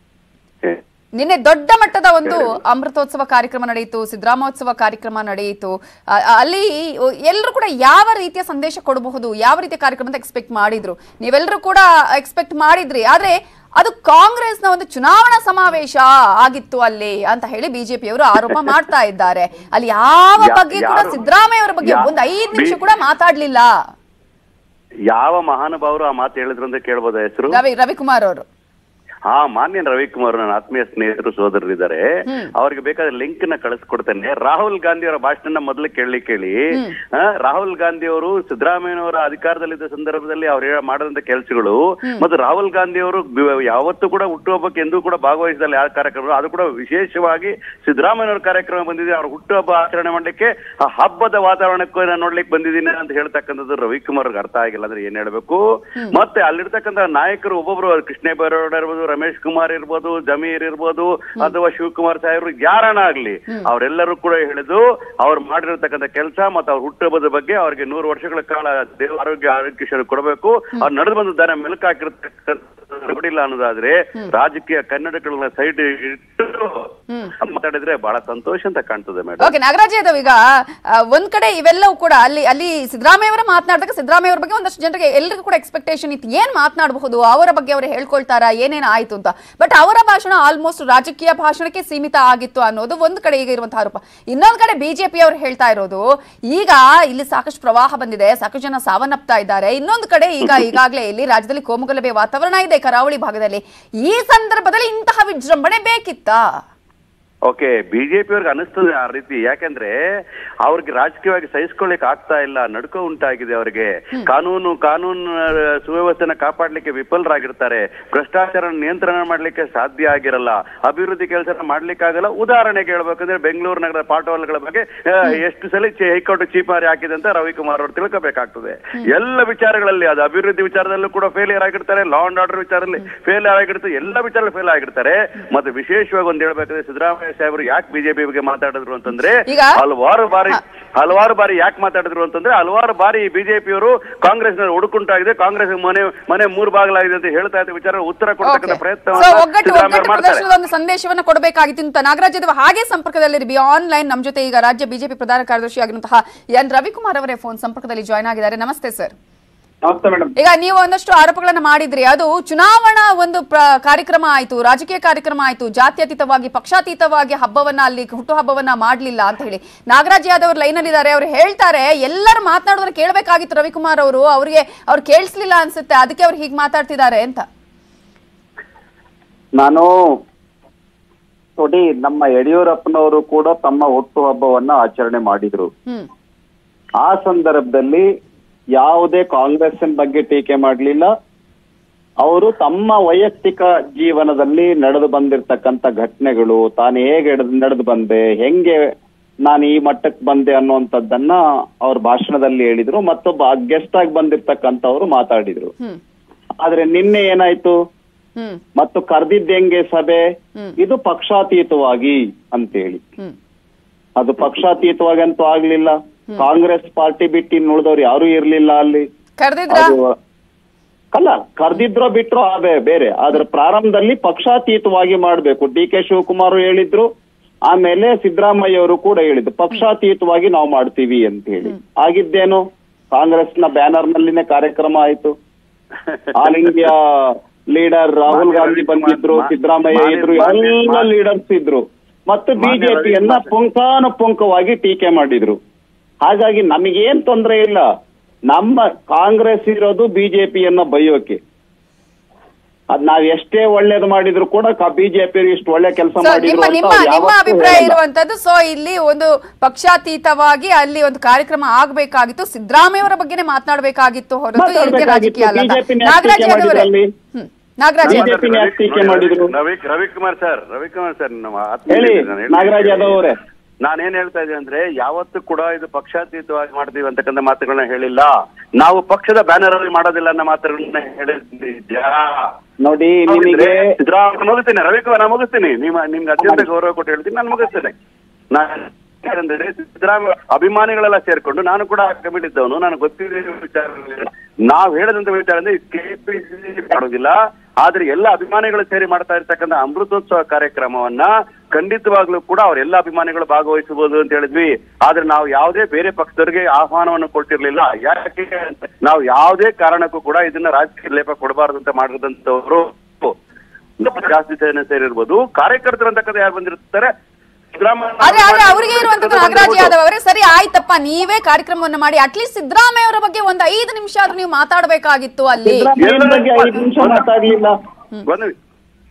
ನಿನ್ನೆ ದೊಡ್ಡ ಮಟ್ಟದ ಒಂದು ಅಮೃತೋತ್ಸವ ಕಾರ್ಯಕ್ರಮ ನಡೆಯಿತು ಸಿದ್ದರಾಮೋತ್ಸವ ಕಾರ್ಯಕ್ರಮ ನಡೆಯಿತು ಆ, ಆ, ಅಲ್ಲಿ ಎಲ್ಲರೂ ಕೂಡ ಯಾವ ರೀತಿಯ ಸಂದೇಶ ಕೊಡಬಹುದು ಯಾವ ರೀತಿಯ ಕಾರ್ಯಕ್ರಮ ಅಂತ ಎಕ್ಸ್ಪೆಕ್ಟ್ ಮಾಡಿದ್ರು ನೀವೆಲ್ಲರೂ ಕೂಡ ಎಕ್ಸ್ಪೆಕ್ಟ್ ಮಾಡಿದ್ರಿ ಆದ್ರೆ ಅದು ಕಾಂಗ್ರೆಸ್ನ ಒಂದು ಚುನಾವಣಾ ಸಮಾವೇಶ ಆಗಿತ್ತು ಅಲ್ಲಿ ಅಂತ ಹೇಳಿ ಬಿಜೆಪಿಯವರು ಆರೋಪ ಮಾಡ್ತಾ ಇದ್ದಾರೆ ಅಲ್ಲಿ ಯಾವ ಯಾ- ಬಗ್ಗೆ ಕೂಡ ಯಾರು- ಸಿದ್ದರಾಮಯ್ಯ ಅವರ ಬಗ್ಗೆ ಯಾ- ಒಂದು ಐದು ನಿಮಿಷ ಬಿ- ಕೂಡ ಮಾತಾಡ್ಲಿಲ್ಲ ಯಾವ ಮಹಾನುಭಾವರು ಆ ಮಾತು ಹೇಳಿದ್ರು ಅಂತ ಕೇಳ್ಬೋದಾ ಹೆಸರು ರವಿ ರವಿಕುಮಾರ್ ಅವರು ಹಾ ಮಾನ್ಯ ರವಿಕುಮಾರ್ ನನ್ನ ಆತ್ಮೀಯ ಸ್ನೇಹಿತರು ಸೋದರರಿದ್ದಾರೆ ಅವ್ರಿಗೆ ಬೇಕಾದ ಲಿಂಕ್ ನ ಕಳಿಸ್ಕೊಡ್ತೇನೆ ರಾಹುಲ್ ಗಾಂಧಿ ಅವರ ಭಾಷಣ ಮೊದಲು ಕೇಳಿ ಕೇಳಿ ಆ, ರಾಹುಲ್ ಗಾಂಧಿ ಅವರು ಸಿದ್ದರಾಮಯ್ಯನವರ ಅಧಿಕಾರದಲ್ಲಿದ್ದ ಸಂದರ್ಭದಲ್ಲಿ ಅವ್ರು ಹೇಳ- ಮಾಡಿದಂತ ಕೆಲಸಗಳು ಮತ್ತು ರಾಹುಲ್ ಗಾಂಧಿ ಅವರು ಬಿ- ಯಾವತ್ತೂ ಕೂಡ ಹುಟ್ಟುಹಬ್ಬಕ್ಕೆ ಎಂದೂ ಕೂಡ ಭಾಗವಹಿಸಿದಲ್ಲ ಯಾವ ಕಾರ್ಯಕ್ರಮ ಅದು ಕೂಡ ವಿಶೇಷವಾಗಿ ಸಿದ್ದರಾಮಯ್ಯನವರ ಕಾರ್ಯಕ್ರಮ ಬಂದಿದೆ ಅವ್ರ ಹುಟ್ಟುಹಬ್ಬ ಆಚರಣೆ ಮಾಡ್ಲಿಕ್ಕೆ ಆ ಹಬ್ಬದ ವಾತಾವರಣಕ್ಕೂ ನಾನು ನೋಡ್ಲಿಕ್ಕೆ ಬಂದಿದ್ದೀನಿ ಅಂತ ಹೇಳ್ತಕ್ಕಂಥದ್ದು ರವಿಕುಮಾರ್ ಅವ್ರಿಗೆ ಅರ್ಥ ಆಗಿಲ್ಲ ಅಂದ್ರೆ ಏನ್ ಹೇಳ್ಬೇಕು ಮತ್ತೆ ಅಲ್ಲಿರ್ತಕ್ಕಂಥ ನಾಯಕರು ಒಬ್ಬೊಬ್ರು ಕೃಷ್ಣ ಬೈರೇಗೌಡ ಇರ್ಬೋದು ರಮೇಶ್ ಕುಮಾರ್ ಇರ್ಬೋದು ಜಮೀರ್ ಇರ್ಬೋದು ಅಥವಾ ಶಿವಕುಮಾರ್ ಸಾಹೇಬ್ರು ಯಾರನ್ನ ಆಗ್ಲಿ ಅವರೆಲ್ಲರೂ ಕೂಡ ಹೇಳಿದ್ದು ಅವ್ರು ಮಾಡಿರ್ತಕ್ಕಂಥ ಕೆಲಸ ಮತ್ತು ಅವ್ರ ಹುಟ್ಟುಹಬ್ಬದ ಬಗ್ಗೆ ಅವ್ರಿಗೆ ನೂರು ವರ್ಷಗಳ ಕಾಲ ದೇವ ಆರೋಗ್ಯ ಆರೋಗ್ಯ ಕೊಡಬೇಕು ಅವ್ರು ನಡೆದು ಬಂದ ದಾರ ಮೆಲುಕು ಹಾಕಿರ್ತಕ್ಕಂಥ ಕೊಡಿಲ್ಲ ಅನ್ನೋದಾದ್ರೆ ರಾಜಕೀಯ ಕನ್ನಡಗಳನ್ನ ಸೈಡ್ ಇಟ್ಟು ಮಾತಾಡಿದ್ರೆ ಬಹಳ ಸಂತೋಷ ಅಂತ ಕಾಣ್ತದೆ ಮೇಡಮ್ ಓಕೆ ನಾಗರಾಜ್ ಯಾದವ್ ಈಗ ಆ, ಒಂದ್ ಕಡೆ ಇವೆಲ್ಲವೂ ಕೂಡ ಅಲ್ಲಿ ಅಲ್ಲಿ ಸಿದ್ದರಾಮಯ್ಯ ಅವರ ಮಾತನಾಡಿದಾಗ ಸಿದ್ದರಾಮಯ್ಯ ಅವರ ಬಗ್ಗೆ ಒಂದಷ್ಟು ಜನರಿಗೆ ಎಲ್ಲರಿಗೂ ಕೂಡ ಎಕ್ಸ್ಪೆಕ್ಟೇಷನ್ ಇತ್ತು ಏನ್ ಮಾತನಾಡಬಹುದು ಅವರ ಬಗ್ಗೆ ಅವರು ಹೇಳ್ಕೊಳ್ತಾರಾ ಏನೇನ್ ಆಯ್ತು ಅಂತ ಬಟ್ ಅವರ ಭಾಷಣ ಆಲ್ಮೋಸ್ಟ್ ರಾಜಕೀಯ ಭಾಷಣಕ್ಕೆ ಸೀಮಿತ ಆಗಿತ್ತು ಅನ್ನೋದು ಒಂದು ಕಡೆ ಈಗ ಇರುವಂತಹ ಆರೋಪ ಇನ್ನೊಂದು ಕಡೆ ಬಿಜೆಪಿ ಅವರು ಹೇಳ್ತಾ ಇರೋದು ಈಗ ಇಲ್ಲಿ ಸಾಕಷ್ಟು ಪ್ರವಾಹ ಬಂದಿದೆ ಸಾಕಷ್ಟು ಜನ ಸಾವನ್ನಪ್ತಾ ಇದ್ದಾರೆ ಇನ್ನೊಂದು ಕಡೆ ಈಗ ಈಗಾಗಲೇ ಇಲ್ಲಿ ರಾಜ್ಯದಲ್ಲಿ ಕೋಮುಗಲಭೆ ವಾತಾವರಣ ಇದೆ ಕರಾವಳಿ ಭಾಗದಲ್ಲಿ ಈ ಸಂದರ್ಭದಲ್ಲಿ ಇಂತಹ ವಿಜೃಂಭಣೆ ಬೇಕಿತ್ತಾ ಓಕೆ ಬಿಜೆಪಿ ಅವ್ರಿಗೆ ಅನಿಸ್ತದೆ ಆ ರೀತಿ ಯಾಕಂದ್ರೆ ಅವ್ರಿಗೆ ರಾಜಕೀಯವಾಗಿ ಸಹಿಸ್ಕೊಳ್ಳಿಕ್ ಆಗ್ತಾ ಇಲ್ಲ ನಡುಕ ಉಂಟಾಗಿದೆ ಅವರಿಗೆ ಕಾನೂನು ಕಾನೂನು ಆ, ಸುವ್ಯವಸ್ಥೆನ ಕಾಪಾಡ್ಲಿಕ್ಕೆ ವಿಫಲರಾಗಿರ್ತಾರೆ ಭ್ರಷ್ಟಾಚಾರ ನಿಯಂತ್ರಣ ಮಾಡ್ಲಿಕ್ಕೆ ಸಾಧ್ಯ ಆಗಿರಲ್ಲ ಅಭಿವೃದ್ಧಿ ಕೆಲಸ ಮಾಡ್ಲಿಕ್ಕಾಗಲ್ಲ ಉದಾಹರಣೆಗೆ ಹೇಳ್ಬೇಕಂದ್ರೆ ಬೆಂಗಳೂರು ನಗರದ ಪಾಠವಾಲಗಳ ಬಗ್ಗೆ ಆ, ಎಷ್ಟು ಸಲ ಚಿ- ಹೈಕೋರ್ಟ್ ಚೀಪಾರಿ ಹಾಕಿದೆ ಅಂತ ರವಿಕುಮಾರ್ ಅವರು ತಿಳ್ಕೋಬೇಕಾಗ್ತದೆ ಎಲ್ಲ ವಿಚಾರಗಳಲ್ಲಿ ಅದು ಅಭಿವೃದ್ಧಿ ವಿಚಾರದಲ್ಲೂ ಕೂಡ ಫೇಲಿಯರ್ ಆಗಿರ್ತಾರೆ ಲಾ ಅಂಡ್ ಆರ್ಡರ್ ವಿಚಾರದಲ್ಲಿ ಫೇಲಿಯರ್ ಆಗಿರ್ತಾರೆ ಎಲ್ಲ ವಿಚಾರದಲ್ಲಿ ಫೇಲ್ ಆಗಿರ್ತಾರೆ ಮತ್ತೆ ವಿಶೇಷವಾಗಿ ಒಂದು ಹೇಳ್ಬೇಕಂದ್ರೆ ಸಿದ್ದರಾಮಯ್ಯ ಸಾಹೇಬರು ಯಾಕೆ ಬಿಜೆಪಿ ಬಗ್ಗೆ ಮಾತಾಡಿದ್ರು ಅಂತಂದ್ರೆ ಈಗ? ಹಲವಾರು ಬಾರಿ ಹಲವಾರು ಬಾರಿ ಯಾಕೆ ಮಾತಾಡಿದ್ರು ಅಂತಂದ್ರೆ ಹಲವಾರು ಬಾರಿ ಬಿಜೆಪಿಯವರು ಕಾಂಗ್ರೆಸ್ ಹುಡುಕುಂಟಾಗಿದೆ ಕಾಂಗ್ರೆಸ್ ಮನೆ ಮನೆ ಮೂರು ಭಾಗಲಾಗಿದೆ ಅಂತ ಹೇಳ್ತಾ ಇದ್ದ ವಿಚಾರ ಉತ್ತರ ಕೊಡ್ತಕ್ಕಂಥ ಸೊ ಪ್ರಯತ್ನ ಒಗ್ಗಟ್ಟು ಒಗ್ಗಟ್ಟು ಪ್ರದರ್ಶನದ ಒಂದು ಸಂದೇಶವನ್ನ ಕೊಡಬೇಕಾಗಿತ್ತು ಅಂತ ನಾಗರಾಜ್ ಯಾದವ್ ಹಾಗೆ ಸಂಪರ್ಕದಲ್ಲಿ ಬಿ ಆನ್ಲೈನ್ ನಮ್ಮ ಜೊತೆ ಈಗ ರಾಜ್ಯ ಬಿಜೆಪಿ ಪ್ರಧಾನ ಕಾರ್ಯದರ್ಶಿ ಆಗಿರುವಂತಹ ಎನ್ ರವಿಕುಮಾರ್ ಅವರೇ ಫೋನ್ ಸಂಪರ್ಕದಲ್ಲಿ ಜಾಯ್ನ್ ಆಗಿದ್ದಾರೆ ನಮಸ್ತೆ ಸರ್ ನಮಸ್ತೆ ಮೇಡಮ್ ಈಗ ನೀವು ಒಂದಷ್ಟು ಆರೋಪಗಳನ್ನ ಮಾಡಿದ್ರಿ ಅದು ಚುನಾವಣಾ ಒಂದು ಪ್ರ- ಕಾರ್ಯಕ್ರಮ ಆಯ್ತು ರಾಜಕೀಯ ಕಾರ್ಯಕ್ರಮ ಆಯ್ತು ಜಾತ್ಯತೀತವಾಗಿ ಪಕ್ಷಾತೀತವಾಗಿ ಹಬ್ಬವನ್ನ ಅಲ್ಲಿ ಹುಟ್ಟುಹಬ್ಬವನ್ನ ಮಾಡ್ಲಿಲ್ಲ ಅಂತ ಹೇಳಿ ನಾಗರಾಜ್ ಯಾದವ್ ಅವ್ರ ಲೈನ್ ಅಲ್ಲಿ ಇದ್ದಾರೆ ಅವ್ರು ಹೇಳ್ತಾರೆ ಎಲ್ಲರೂ ಮಾತನಾಡೋದನ್ನ ಕೇಳಬೇಕಾಗಿತ್ತು ರವಿಕುಮಾರ್ ಅವರು ಅವ್ರಿಗೆ ಅವ್ರು ಕೇಳಿಸ್ಲಿಲ್ಲ ಅನ್ಸುತ್ತೆ ಅದಕ್ಕೆ ಅವ್ರು ಹೀಗೆ ಮಾತಾಡ್ತಿದ್ದಾರೆ ಅಂತ ನಾನು ನೋಡಿ ನಮ್ಮ ಯಡಿಯೂರಪ್ಪನವರು ಕೂಡ ತಮ್ಮ ಹುಟ್ಟುಹಬ್ಬವನ್ನ ಆಚರಣೆ ಮಾಡಿದ್ರು ಹ್ಮ್ ಆ ಸಂದರ್ಭದಲ್ಲಿ ಯಾವುದೇ ಕಾಂಗ್ರೆಸ್ಸಿನ ಬಗ್ಗೆ ಟೀಕೆ ಮಾಡಲಿಲ್ಲ ಅವರು ತಮ್ಮ ವೈಯಕ್ತಿಕ ಜೀವನದಲ್ಲಿ ನಡೆದು ಬಂದಿರತಕ್ಕಂತ ಘಟನೆಗಳು ತಾನು ಹೇಗೆ ನಡೆದು ಬಂದೆ ಹೆಂಗೆ ನಾನು ಈ ಮಟ್ಟಕ್ಕೆ ಬಂದೆ ಅನ್ನುವಂಥದ್ದನ್ನ ಅವ್ರ ಭಾಷಣದಲ್ಲಿ ಹೇಳಿದ್ರು ಮತ್ತೊಬ್ಬ ಗೆಸ್ಟ್ ಆಗಿ ಬಂದಿರ್ತಕ್ಕಂಥವ್ರು ಮಾತಾಡಿದ್ರು ಹ್ಮ್ ಆದ್ರೆ ನಿನ್ನೆ ಏನಾಯ್ತು ಹ್ಮ್ ಮತ್ತು ಕರೆದಿದ್ದ ಹೆಂಗೆ ಸಭೆ ಇದು ಪಕ್ಷಾತೀತವಾಗಿ ಅಂತೇಳಿ ಹ್ಮ್ ಅದು ಪಕ್ಷಾತೀತವಾಗಿ ಅಂತೂ ಆಗ್ಲಿಲ್ಲ ಕಾಂಗ್ರೆಸ್ ಪಾರ್ಟಿ ಬಿಟ್ಟು ಇನ್ನು ಉಳಿದವ್ರು ಯಾರು ಇರ್ಲಿಲ್ಲ ಅಲ್ಲಿ ಕರೆದಿದ್ರ ಅದು ಅಲ್ಲ ಕರ್ದಿದ್ರೋ ಬಿಟ್ರೋ ಆ ಬೇ- ಬೇರೆ ಆದ್ರೆ ಪ್ರಾರಂಭದಲ್ಲಿ ಪಕ್ಷಾತೀತವಾಗಿ ಮಾಡ್ಬೇಕು ಡಿ ಕೆ ಶಿವಕುಮಾರ್ ಹೇಳಿದ್ರು ಆಮೇಲೆ ಸಿದ್ದರಾಮಯ್ಯ ಅವರು ಕೂಡ ಹೇಳಿದ್ರು ಪಕ್ಷಾತೀತವಾಗಿ ನಾವು ಮಾಡ್ತೀವಿ ಅಂತ ಹೇಳಿ ಆಗಿದ್ದೇನು ಕಾಂಗ್ರೆಸ್ನ ಬ್ಯಾನರ್ ನಲ್ಲಿನೇ ಕಾರ್ಯಕ್ರಮ ಆಯ್ತು all India leader Rahul Gandhi ಬಂದಿದ್ರು ಸಿದ್ದರಾಮಯ್ಯ ಇದ್ರು ಎಲ್ಲ ಲೀಡರ್ಸ್ ಇದ್ರು ಮತ್ತು ಬಿಜೆಪಿಯನ್ನ ಪುಂಖಾನುಪುಂಖವಾಗಿ ಟೀಕೆ ಮಾಡಿದ್ರು ಹಾಗಾಗಿ ನಮಗೇನ್ ತೊಂದರೆ ಇಲ್ಲ ನಮ್ಮ ಕಾಂಗ್ರೆಸ್ ಇರೋದು ಬಿಜೆಪಿಯನ್ನ ಬೈಯೋಕೆ ಅದ್ ನಾವ್ ಎಷ್ಟೇ ಒಳ್ಳೇದು ಮಾಡಿದ್ರು ಕೂಡ ಬಿಜೆಪಿ ಇಷ್ಟು ಒಳ್ಳೆ ಕೆಲಸ ಸೊ ಮಾಡಿದ್ರು ನಿಮ್ಮ ಅಂತ ನಿಮ್ಮ ಅವ್ರು ನಿಮ್ಮ ಯಾವತ್ತೂ ಅಭಿಪ್ರಾಯ ಹೇಳಲ್ಲ. ಇರುವಂತದ್ದು ಸೊ ಇಲ್ಲಿ ಒಂದು ಪಕ್ಷಾತೀತವಾಗಿ ಅಲ್ಲಿ ಒಂದು ಕಾರ್ಯಕ್ರಮ ಆಗ್ಬೇಕಾಗಿತ್ತು ಸಿದ್ದರಾಮಯ್ಯ ಅವರ ಬಗ್ಗೆನೇ ಮಾತನಾಡಬೇಕಾಗಿತ್ತು ಹೊರತು ಈ ರೀತಿ ರಾಜಕೀಯ ಅಲ್ಲ ಅಂತ. BJP ನ ಯಾಕೆ ನಾಗರಾಜ್ ಟೀಕೆ ಯಾದವ್ ಅವರೇ ಮಾಡಿದ್ರಲ್ಲಿ? ಹ್ಮ್ ನಾಗರಾಜ್ ಯಾದವ್ BJP ನ ಯಾಕೆ ಟೀಕೆ ಮಾಡಿದ್ರು ರವಿ ರವಿಕುಮಾರ್ ಸರ್ ರವಿಕುಮಾರ್ ಸರ್ ನಮ್ಮ ಆತ್ಮೀಯ ಹೇಳಿ ನಾನು ಹೇಳ್ತೀನಿ. ನಾಗರಾಜ್ ಯಾದವ್ ಅವರೇ ನಾನೇನ್ ಹೇಳ್ತಾ ಇದ್ದೀನಿ ಅಂದ್ರೆ ಯಾವತ್ತೂ ಕೂಡ ಇದು ಪಕ್ಷಾತೀತವಾಗಿ ಮಾಡ್ತೀವಿ ಅಂತಕ್ಕಂಥ ಮಾತುಗಳನ್ನ ಹೇಳಿಲ್ಲ ನಾವು ಪಕ್ಷದ ಬ್ಯಾನರ್ ಅಲ್ಲಿ ಮಾಡೋದಿಲ್ಲ ಅನ್ನೋ ಮಾತುಗಳನ್ನ ಹೇಳಿದ್ಯಾ ನೋಡಿ ಹೌದಿದ್ರೆ ನಿಮಗೆ ಸಿದ್ದರಾಮಯ್ಯ ಮುಗಿಸ್ತೀನಿ ರವಿಕುಮಾರ್ ನಾನು ಮುಗಿಸ್ತೀನಿ ನಿಮ್ಮ ನಿಮ್ಗೆ ಅತ್ಯಂತ ಗೌರವ ಕೊಟ್ಟು ಹೇಳ್ತೀನಿ ನಾನು ಮುಗಿಸ್ತೇನೆ ನಾನು ಯಾಕಂದ್ರೆ ಸಿದ್ದರಾಮಯ್ಯ ಅಭಿಮಾನಿಗಳೆಲ್ಲ ಸೇರ್ಕೊಂಡು ನಾನು ಕೂಡ ಕಮಿಟಿ ಇದ್ದವನು ನನಗೆ ಗೊತ್ತಿದೆ ವಿಚಾರ ನಾವು ಹೇಳದಂತ ವಿಚಾರ ಅಂದ್ರೆ ಕೆಪಿಸಿಸಿ ಮಾಡೋದಿಲ್ಲ ಆದ್ರೆ ಎಲ್ಲ ಅಭಿಮಾನಿಗಳು ಸೇರಿ ಮಾಡ್ತಾ ಇರ್ತಕ್ಕಂಥ ಅಮೃತೋತ್ಸವ ಕಾರ್ಯಕ್ರಮವನ್ನ ಖಂಡಿತವಾಗ್ಲೂ ಕೂಡ ಅವರೆಲ್ಲ ಅಭಿಮಾನಿಗಳು ಭಾಗವಹಿಸಬಹುದು ಅಂತ ಹೇಳಿದ್ವಿ ಆದ್ರೆ ನಾವು ಯಾವುದೇ ಬೇರೆ ಪಕ್ಷದವರಿಗೆ ಆಹ್ವಾನವನ್ನು ಕೊಟ್ಟಿರ್ಲಿಲ್ಲ ಯಾಕೆ ನಾವು ಯಾವುದೇ ಕಾರಣಕ್ಕೂ ಕೂಡ ಇದನ್ನ ರಾಜಕೀಯ ಲೇಪ ಕೊಡಬಾರದು ಅಂತ ಮಾಡಿದಂತವ್ರು ಜಾಸ್ತಿ ಜನ ಸೇರಿರ್ಬೋದು ಕಾರ್ಯಕರ್ತರು ಅಂತಕ್ಕಂಥ ಯಾರು ಬಂದಿರ್ತಾರೆ ಸಿದ್ದರಾಮಯ್ಯ ಆದ್ರೆ ಆದ್ರೆ ಅವರಿಗೆ ಇರುವಂತದ್ದು ನಾಗರಾಜ್ ಯಾದವ್ ಅವರೇ ಸರಿ ಆಯ್ತಪ್ಪ ನೀವೇ ಕಾರ್ಯಕ್ರಮವನ್ನ ಮಾಡಿ ಅಟ್ಲೀಸ್ಟ್ ಸಿದ್ದರಾಮಯ್ಯ ಅವರ ಬಗ್ಗೆ ಒಂದು ಐದು ನಿಮಿಷ ಆದ್ರೂ ನೀವು ಮಾತಾಡಬೇಕಾಗಿತ್ತು ಅಲ್ಲಿ ಸಿದ್ದರಾಮಯ್ಯ ಬಗ್ಗೆ ಐದು ನಿಮಿಷ ಮಾತಾಡ್ಲಿಲ್ಲ ಒಂದು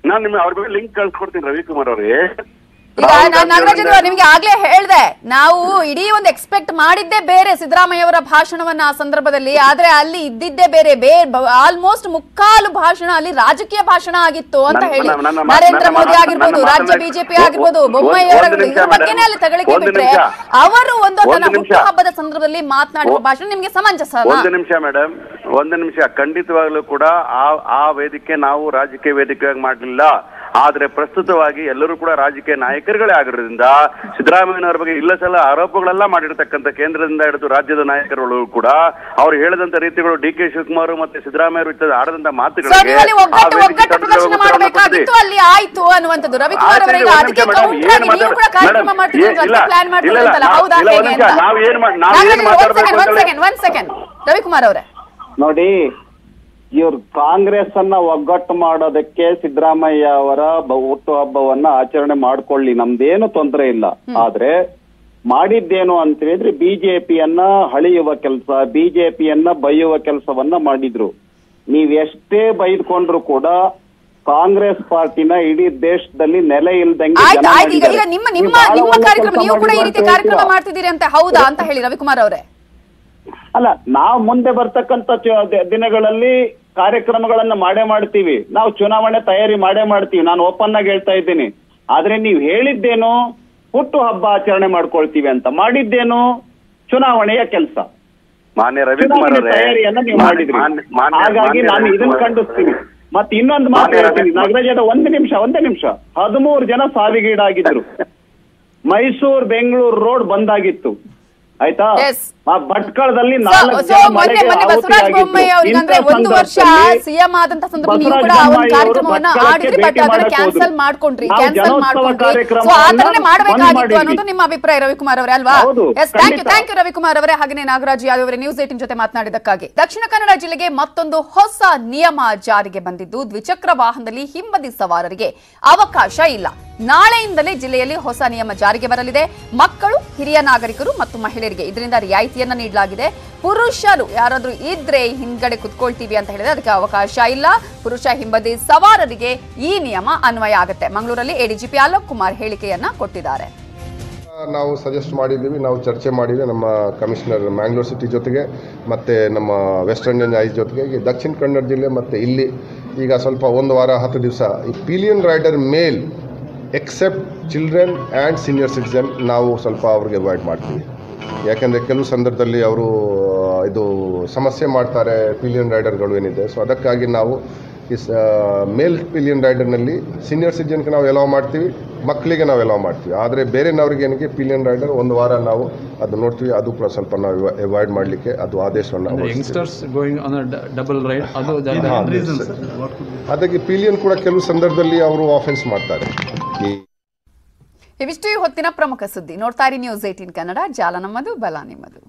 ನಾನು ನಿಮ್ಮ ಅವ್ರ ಬಗ್ಗೆ ಲಿಂಕ್ ಕಳ್ಸ್ಕೊಡ್ತೀನಿ ರವಿಕುಮಾರ್ ಅವ್ರಿಗೆ ಈಗ ನಾನ್ ನಾಗರಾಜ್ ಅವ್ರೆ, ನಿಮ್ಗೆ ಆಗ್ಲೇ ಹೇಳ್ದೆ ನಾವು ಇಡೀ ಒಂದು ಎಕ್ಸ್ಪೆಕ್ಟ್ ಮಾಡಿದ್ದೇ ಬೇರೆ ಸಿದ್ದರಾಮಯ್ಯ ಅವರ ಭಾಷಣವನ್ನ ಆ ಸಂದರ್ಭದಲ್ಲಿ ಆದ್ರೆ ಅಲ್ಲಿ ಇದ್ದಿದ್ದೇ ಬೇರೆ ಆಲ್ಮೋಸ್ಟ್ ಮುಕ್ಕಾಲು ಭಾಷಣ ಅಲ್ಲಿ ರಾಜಕೀಯ ಭಾಷಣ ಆಗಿತ್ತು ಅಂತ ನನ್ನ- ಹೇಳಿ ನನ್ನ- ನನ್ನ- ನರೇಂದ್ರ ನನ್ನ ಮೋದಿ ಮಾತನ್ನ- ಆಗಿರ್ಬೋದು ನನ್ನ ರಾಜ್ಯ ಮಾತನ್ನ- ಬಿಜೆಪಿ ಒಂದು- ಆಗಿರ್ಬೋದು ಒಂದು- ಬೊಮ್ಮಾಯಿ ಒಂದು ಅವರ ನಿಮಿಷ ಇದ್ರ ಬಗ್ಗೆನೇ ಅಲ್ಲಿ ತಗಳಿಕೆ ಒಂದು ಬಿಟ್ರೆ ನಿಮಿಷ. ಅವರು ಒಂದು ತನ್ನ ಒಂದು ನಿಮಿಷ. ಹುಟ್ಟುಹಬ್ಬದ ಸಂದರ್ಭದಲ್ಲಿ ಮಾತನಾಡುವ ಭಾಷಣ ನಿಮ್ಗೆ ಸಮಂಜಸನಾ ಒಂದು ನಿಮಿಷ ಮೇಡಮ್ ಒಂದು ನಿಮಿಷ ಖಂಡಿತವಾಗ್ಲೂ ಕೂಡ ಆ ಆ ವೇದಿಕೆ ನಾವು ರಾಜಕೀಯ ವೇದಿಕೆಯಾಗಿ ಮಾಡಲಿಲ್ಲ ಆದ್ರೆ ಪ್ರಸ್ತುತವಾಗಿ ಎಲ್ಲರೂ ಕೂಡ ರಾಜಕೀಯ ನಾಯಕರುಗಳೇ ಆಗಿರೋದ್ರಿಂದ ಸಿದ್ದರಾಮಯ್ಯನವರ ಬಗ್ಗೆ ಇಲ್ಲ ಸಲ ಆರೋಪಗಳೆಲ್ಲ ಮಾಡಿರ್ತಕ್ಕಂಥ ಕೇಂದ್ರದಿಂದ ಹಿಡಿದು ರಾಜ್ಯದ ನಾಯಕರುಗಳು ಕೂಡ ಅವ್ರು ಹೇಳಿದಂತ ರೀತಿಗಳು ಡಿ ಕೆ ಶಿವಕುಮಾರ್ ಮತ್ತೆ ಸಿದ್ದರಾಮಯ್ಯ ವಿರುದ್ಧ ಆಡದಂತ ಸೊ ಮಾತುಗಳಿಗೆ ನೀವು ಅಲ್ಲಿ ಆ ಒಗ್ಗಟ್ಟು ವೇದಿಕೆ ಒಗ್ಗಟ್ಟು ತಡೆದು ಪ್ರದರ್ಶನ ಉತ್ತರವನ್ನು ಮಾಡಬೇಕಾಗಿತ್ತು ಕೊಟ್ಟಿದೆ. ಅಲ್ಲಿ ಆಯ್ತು ಅನ್ನುವಂಥದ್ದು ರವಿಕುಮಾರ್ ಅವರ ಈಗ ಆಯ್ತು, ಅದಕ್ಕೆ ಒಂದ್ ನಿಮಿಷ counter ಮೇಡಮ್, ಆಗಿ ನೀವು ಕೂಡ ಏನ್ ಕಾರ್ಯಕ್ರಮ ಮಾತಾಡ- ಮಾಡ್ತೀರಿ ಮೇಡಮ್, ಅಂತ ಪ್ಲಾನ್ ಮಾಡ್ತೀರಿ ಇಲ್ಲ, ಅಂತಲ್ಲ ಇಲ್ಲ, ಹೌದಾ ಇಲ್ಲ, ಒಂದ್ ಹೇಗೆ ನಿಮಿಷ, ಅಂತ ನಾವ್ ಏನ್ ಮಾಡ್- ನಾವ್ ಏನ್ ನಾಗರಾಜ್ ಒಂದ್ ಮಾತಾಡ್ಬೇಕು ಸೆಕೆಂಡ್ ಒಂದ್ ಅಂತ ಸೆಕೆಂಡ್ ಒಂದ್ ಸೆಕೆಂಡ್ ರವಿಕುಮಾರ್ ಅವರೇ ನೋಡಿ ಇವ್ರು ಕಾಂಗ್ರೆಸ್ ಅನ್ನ ಒಗ್ಗಟ್ಟು ಮಾಡೋದಕ್ಕೆ ಸಿದ್ದರಾಮಯ್ಯ ಅವರ ಬ- ಹುಟ್ಟುಹಬ್ಬವನ್ನ ಆಚರಣೆ ಮಾಡ್ಕೊಳ್ಳಿ ನಮ್ದೇನು ತೊಂದರೆ ಇಲ್ಲ ಆದ್ರೆ ಮಾಡಿದ್ದೇನು ಅಂತ ಹೇಳಿದ್ರೆ ಬಿಜೆಪಿಯನ್ನ ಹಳಿಯುವ ಕೆಲಸ ಬಿಜೆಪಿಯನ್ನ ಬೈಯುವ ಕೆಲಸವನ್ನ ಮಾಡಿದ್ರು ನೀವ್ ಎಷ್ಟೇ ಬೈದ್ಕೊಂಡ್ರು ಕೂಡ ಕಾಂಗ್ರೆಸ್ ಪಾರ್ಟಿನ ಇಡೀ ದೇಶದಲ್ಲಿ ನೆಲೆ ಇಲ್ದಂಗೆ ಆಯ್ತು ಜನ ಆಯ್ತು ಈಗ ಈಗ ಮಾಡಿದ್ದಾರೆ. ನಿಮ್ಮ ನೀವು ನಿಮ್ಮ ಬಹಳ ನಿಮ್ಮ ಒಳ್ಳೆ ಕಾರ್ಯಕ್ರಮ ಕೆಲ್ಸ ನೀವು ಕೂಡ ಈ ಮಾಡಿ ರೀತಿ ಅಂತ ಕಾರ್ಯಕ್ರಮ ಹೇಳ್ತೀರಾ. ಮಾಡ್ತಿದ್ದೀರಿ ಅಂತ ಹೌದಾ ಅಂತ ಹೇಳಿ ರವಿಕುಮಾರ್ ಅವರೇ ಅಲ್ಲ ನಾವು ಮುಂದೆ ಬರ್ತಕ್ಕಂತ ಚು- ದಿ- ದಿನಗಳಲ್ಲಿ ಕಾರ್ಯಕ್ರಮಗಳನ್ನ ಮಾಡೇ ಮಾಡ್ತೀವಿ ನಾವು ಚುನಾವಣೆ ತಯಾರಿ ಮಾಡೇ ಮಾಡ್ತೀವಿ ನಾನು ಓಪನ್ ಆಗಿ ಹೇಳ್ತಾ ಇದ್ದೀನಿ ಆದ್ರೆ ನೀವು ಹೇಳಿದ್ದೇನು ಹುಟ್ಟು ಹಬ್ಬ ಆಚರಣೆ ಮಾಡ್ಕೊಳ್ತೀವಿ ಅಂತ ಮಾಡಿದ್ದೇನು ಚುನಾವಣೆಯ ಕೆಲಸ ಮಾನ್ಯ ರವಿಕುಮಾರ್ ಚುನಾವಣೆ ಅವರೇ ತಯಾರಿಯನ್ನ ನೀವು ಮಾನ್ಯ- ಮಾಡಿದ್ರಿ ಮಾನ್ಯ- ಮಾನ್ಯ- ಹಾಗಾಗಿ ಮಾನ್ಯ ನಾನು ಇದನ್ನ ರವಿಕುಮಾರ್- ಖಂಡಿಸ್ತೀನಿ ಮತ್ತೆ ಇನ್ನೊಂದು ಮಾತು ಮಾನ್ಯ ಹೇಳ್ತೀನಿ ರವಿಕುಮಾರ್- ನಾಗರಾಜ್ ಅದ ಒಂದು ನಿಮಿಷ ಒಂದೇ ನಿಮಿಷ ಹದಿಮೂರು ಜನ ಸಾವಿಗೀಡಾಗಿದ್ರು ಮೈಸೂರು ಬೆಂಗಳೂರು ರೋಡ್ ಬಂದಾಗಿತ್ತು ಆಯ್ತಾ Yes. ಆ ಭಟ್ಕಳದಲ್ಲಿ ಸೊ ನಾಲ್ಕು ಸೊ ಜನ ಮೊನ್ನೆ ಮನೆಗೆ ಮೊನ್ನೆ ಬಸವರಾಜ ಆಹುತಿಯಾಗಿದ್ರು. ಬೊಮ್ಮಾಯಿ ಅವ್ರಿಗೆ ಅಂದ್ರೆ ಇಂಥ ಒಂದು ವರ್ಷ ಸಂದರ್ಭದಲ್ಲಿ ಸಿಎಂ ಆದಂತ ಸಂದರ್ಭದಲ್ಲಿ ನೀವು ಕೂಡ ಬಸವರಾಜ ಆ ಒಂದು ಬೊಮ್ಮಾಯಿ ಕಾರ್ಯಕ್ರಮವನ್ನ ಅವರು ಆಡಿದ್ರಿ ಬಟ್ ಭಟ್ಕಳಕ್ಕೆ ಅದನ್ನ ಭೇಟಿ ಕ್ಯಾನ್ಸಲ್ ಮಾಡಕ್ ಮಾಡ್ಕೊಂಡ್ರಿ ನಾವು ಕ್ಯಾನ್ಸಲ್ ಜನೋತ್ಸವ ಮಾಡ್ಕೊಂಡ್ರಿ ಸೊ ಕಾರ್ಯಕ್ರಮವನ್ನ ಆ ತರನೇ ಬಂದ್ ಮಾಡಬೇಕಾಗಿತ್ತು ಮಾಡಿದ್ವಿ. ಅನ್ನೋದು ನಿಮ್ಮ ಅಭಿಪ್ರಾಯ ರವಿಕುಮಾರ್ ಅವರೇ ಅಲ್ವಾ ಹೌದು, ಎಸ್ ಥ್ಯಾಂಕ್ ಯು ಖಂಡಿತ. ಥ್ಯಾಂಕ್ ಯು ರವಿಕುಮಾರ್ ಅವರೇ ಹಾಗೆ ನಾಗರಾಜ್ ಯಾದವ್ ಅವರೇ ನ್ಯೂಸ್ ಏಟಿನ್ ಜೊತೆ ಮಾತನಾಡಿದ್ದಕ್ಕಾಗಿ ದಕ್ಷಿಣ ಕನ್ನಡ ಜಿಲ್ಲೆಗೆ ಮತ್ತೊಂದು ಹೊಸ ನಿಯಮ ಜಾರಿಗೆ ಬಂದಿದ್ದು ದ್ವಿಚಕ್ರ ವಾಹನದಲ್ಲಿ ಹಿಂಬದಿ ಸವಾರರಿಗೆ ಅವಕಾಶ ಇಲ್ಲ ನಾಳೆಯಿಂದಲೇ ಜಿಲ್ಲೆಯಲ್ಲಿ ಹೊಸ ನಿಯಮ ಜಾರಿಗೆ ಬರಲಿದೆ ಮಕ್ಕಳು ಹಿರಿಯ ನಾಗರಿಕರು ಮತ್ತು ಮಹಿಳೆಯರಿಗೆ ಇದರಿಂದ ರಿಯಾಯಿತಿಯನ್ನ ನೀಡಲಾಗಿದೆ ಪುರುಷರು ಯಾರಾದ್ರೂ ಇದ್ರೆ ಹಿಂದ್ಗಡೆ ಕುತ್ಕೊಳ್ತೀವಿ ಅಂತ ಹೇಳಿದ್ರೆ ಅದಕ್ಕೆ ಅವಕಾಶ ಇಲ್ಲ ಪುರುಷ ಹಿಂಬದಿ ಸವಾರರಿಗೆ ಈ ನಿಯಮ ಅನ್ವಯ ಆಗುತ್ತೆ ಮಂಗಳೂರಲ್ಲಿ ಎಡಿಜಿಪಿ ಅಲೋಕ್ ಕುಮಾರ್ ಹೇಳಿಕೆಯನ್ನ ಕೊಟ್ಟಿದ್ದಾರೆ ನಾವು ಸಜೆಸ್ಟ್ ಮಾಡಿದ್ದೀವಿ ನಾವು ಚರ್ಚೆ ಮಾಡಿದ್ವಿ ನಮ್ಮ ಕಮಿಷನರ್ ಮ್ಯಾಂಗ್ಳೂರ್ ಸಿಟಿ ಜೊತೆಗೆ ಮತ್ತು ನಮ್ಮ ವೆಸ್ಟರ್ನ್ ಐಸ್ ಜೊತೆಗೆ ಈಗ ದಕ್ಷಿಣ ಕನ್ನಡ ಜಿಲ್ಲೆ ಮತ್ತು ಇಲ್ಲಿ ಈಗ ಸ್ವಲ್ಪ ಒಂದು ವಾರ ಹತ್ತು ದಿವಸ ಈ pillion rider male except children and senior citizen ನಾವು ಸ್ವಲ್ಪ ಅವ್ರಿಗೆ ಅವಾಯ್ಡ್ ಮಾಡ್ತೀವಿ ಯಾಕೆಂದರೆ ಕೆಲವು ಸಂದರ್ಭದಲ್ಲಿ ಅವರು ಇದು ಸಮಸ್ಯೆ ಮಾಡ್ತಾರೆ ಪಿಲಿಯನ್ ರೈಡರ್ಗಳು ಏನಿದೆ ಸೊ ಅದಕ್ಕಾಗಿ ನಾವು ಈ ಮೇಲ್ ಪಿಲಿಯನ್ ರೈಡರ್ನಲ್ಲಿ ಸೀನಿಯರ್ ಸಿಟಿಜನ್ಗೆ ನಾವು ಎಲಾವ್ ಮಾಡ್ತೀವಿ ಮಕ್ಕಳಿಗೆ ನಾವು ಎಲಾವ್ ಮಾಡ್ತೀವಿ ಆದರೆ ಬೇರೆನವ್ರಿಗೆ ಏನಿಗೆ ಪಿಲಿಯನ್ ರೈಡರ್ ಒಂದು ವಾರ ನಾವು ಅದು ನೋಡ್ತೀವಿ ಅದು ಕೂಡ ಸ್ವಲ್ಪ ನಾವು ಅವಾಯ್ಡ್ ಮಾಡಲಿಕ್ಕೆ ಅದು ಆದೇಶವನ್ನು ಹೊರಡಿಸ್ತೀವಿ. Youngsters going on double ride ಅದು ಹಾ, ರೀಸನ್ ಸರ್. ಅದಕ್ಕೆ ಪಿಲಿಯನ್ ಕೂಡ ಕೆಲವು ಸಂದರ್ಭದಲ್ಲಿ ಅವರು ಆಫೆನ್ಸ್ ಮಾಡ್ತಾರೆ ಈ ಇವಿಷ್ಟು ಈ ಹೊತ್ತಿನ ಪ್ರಮುಖ ಸುದ್ದಿ ನೋಡ್ತಾ ಇರಿ ನ್ಯೂಸ್ ಏಟೀನ್ ಕನ್ನಡ ಜಾಲ ನಮ್ಮದು ಬಲ ನಿಮ್ಮದು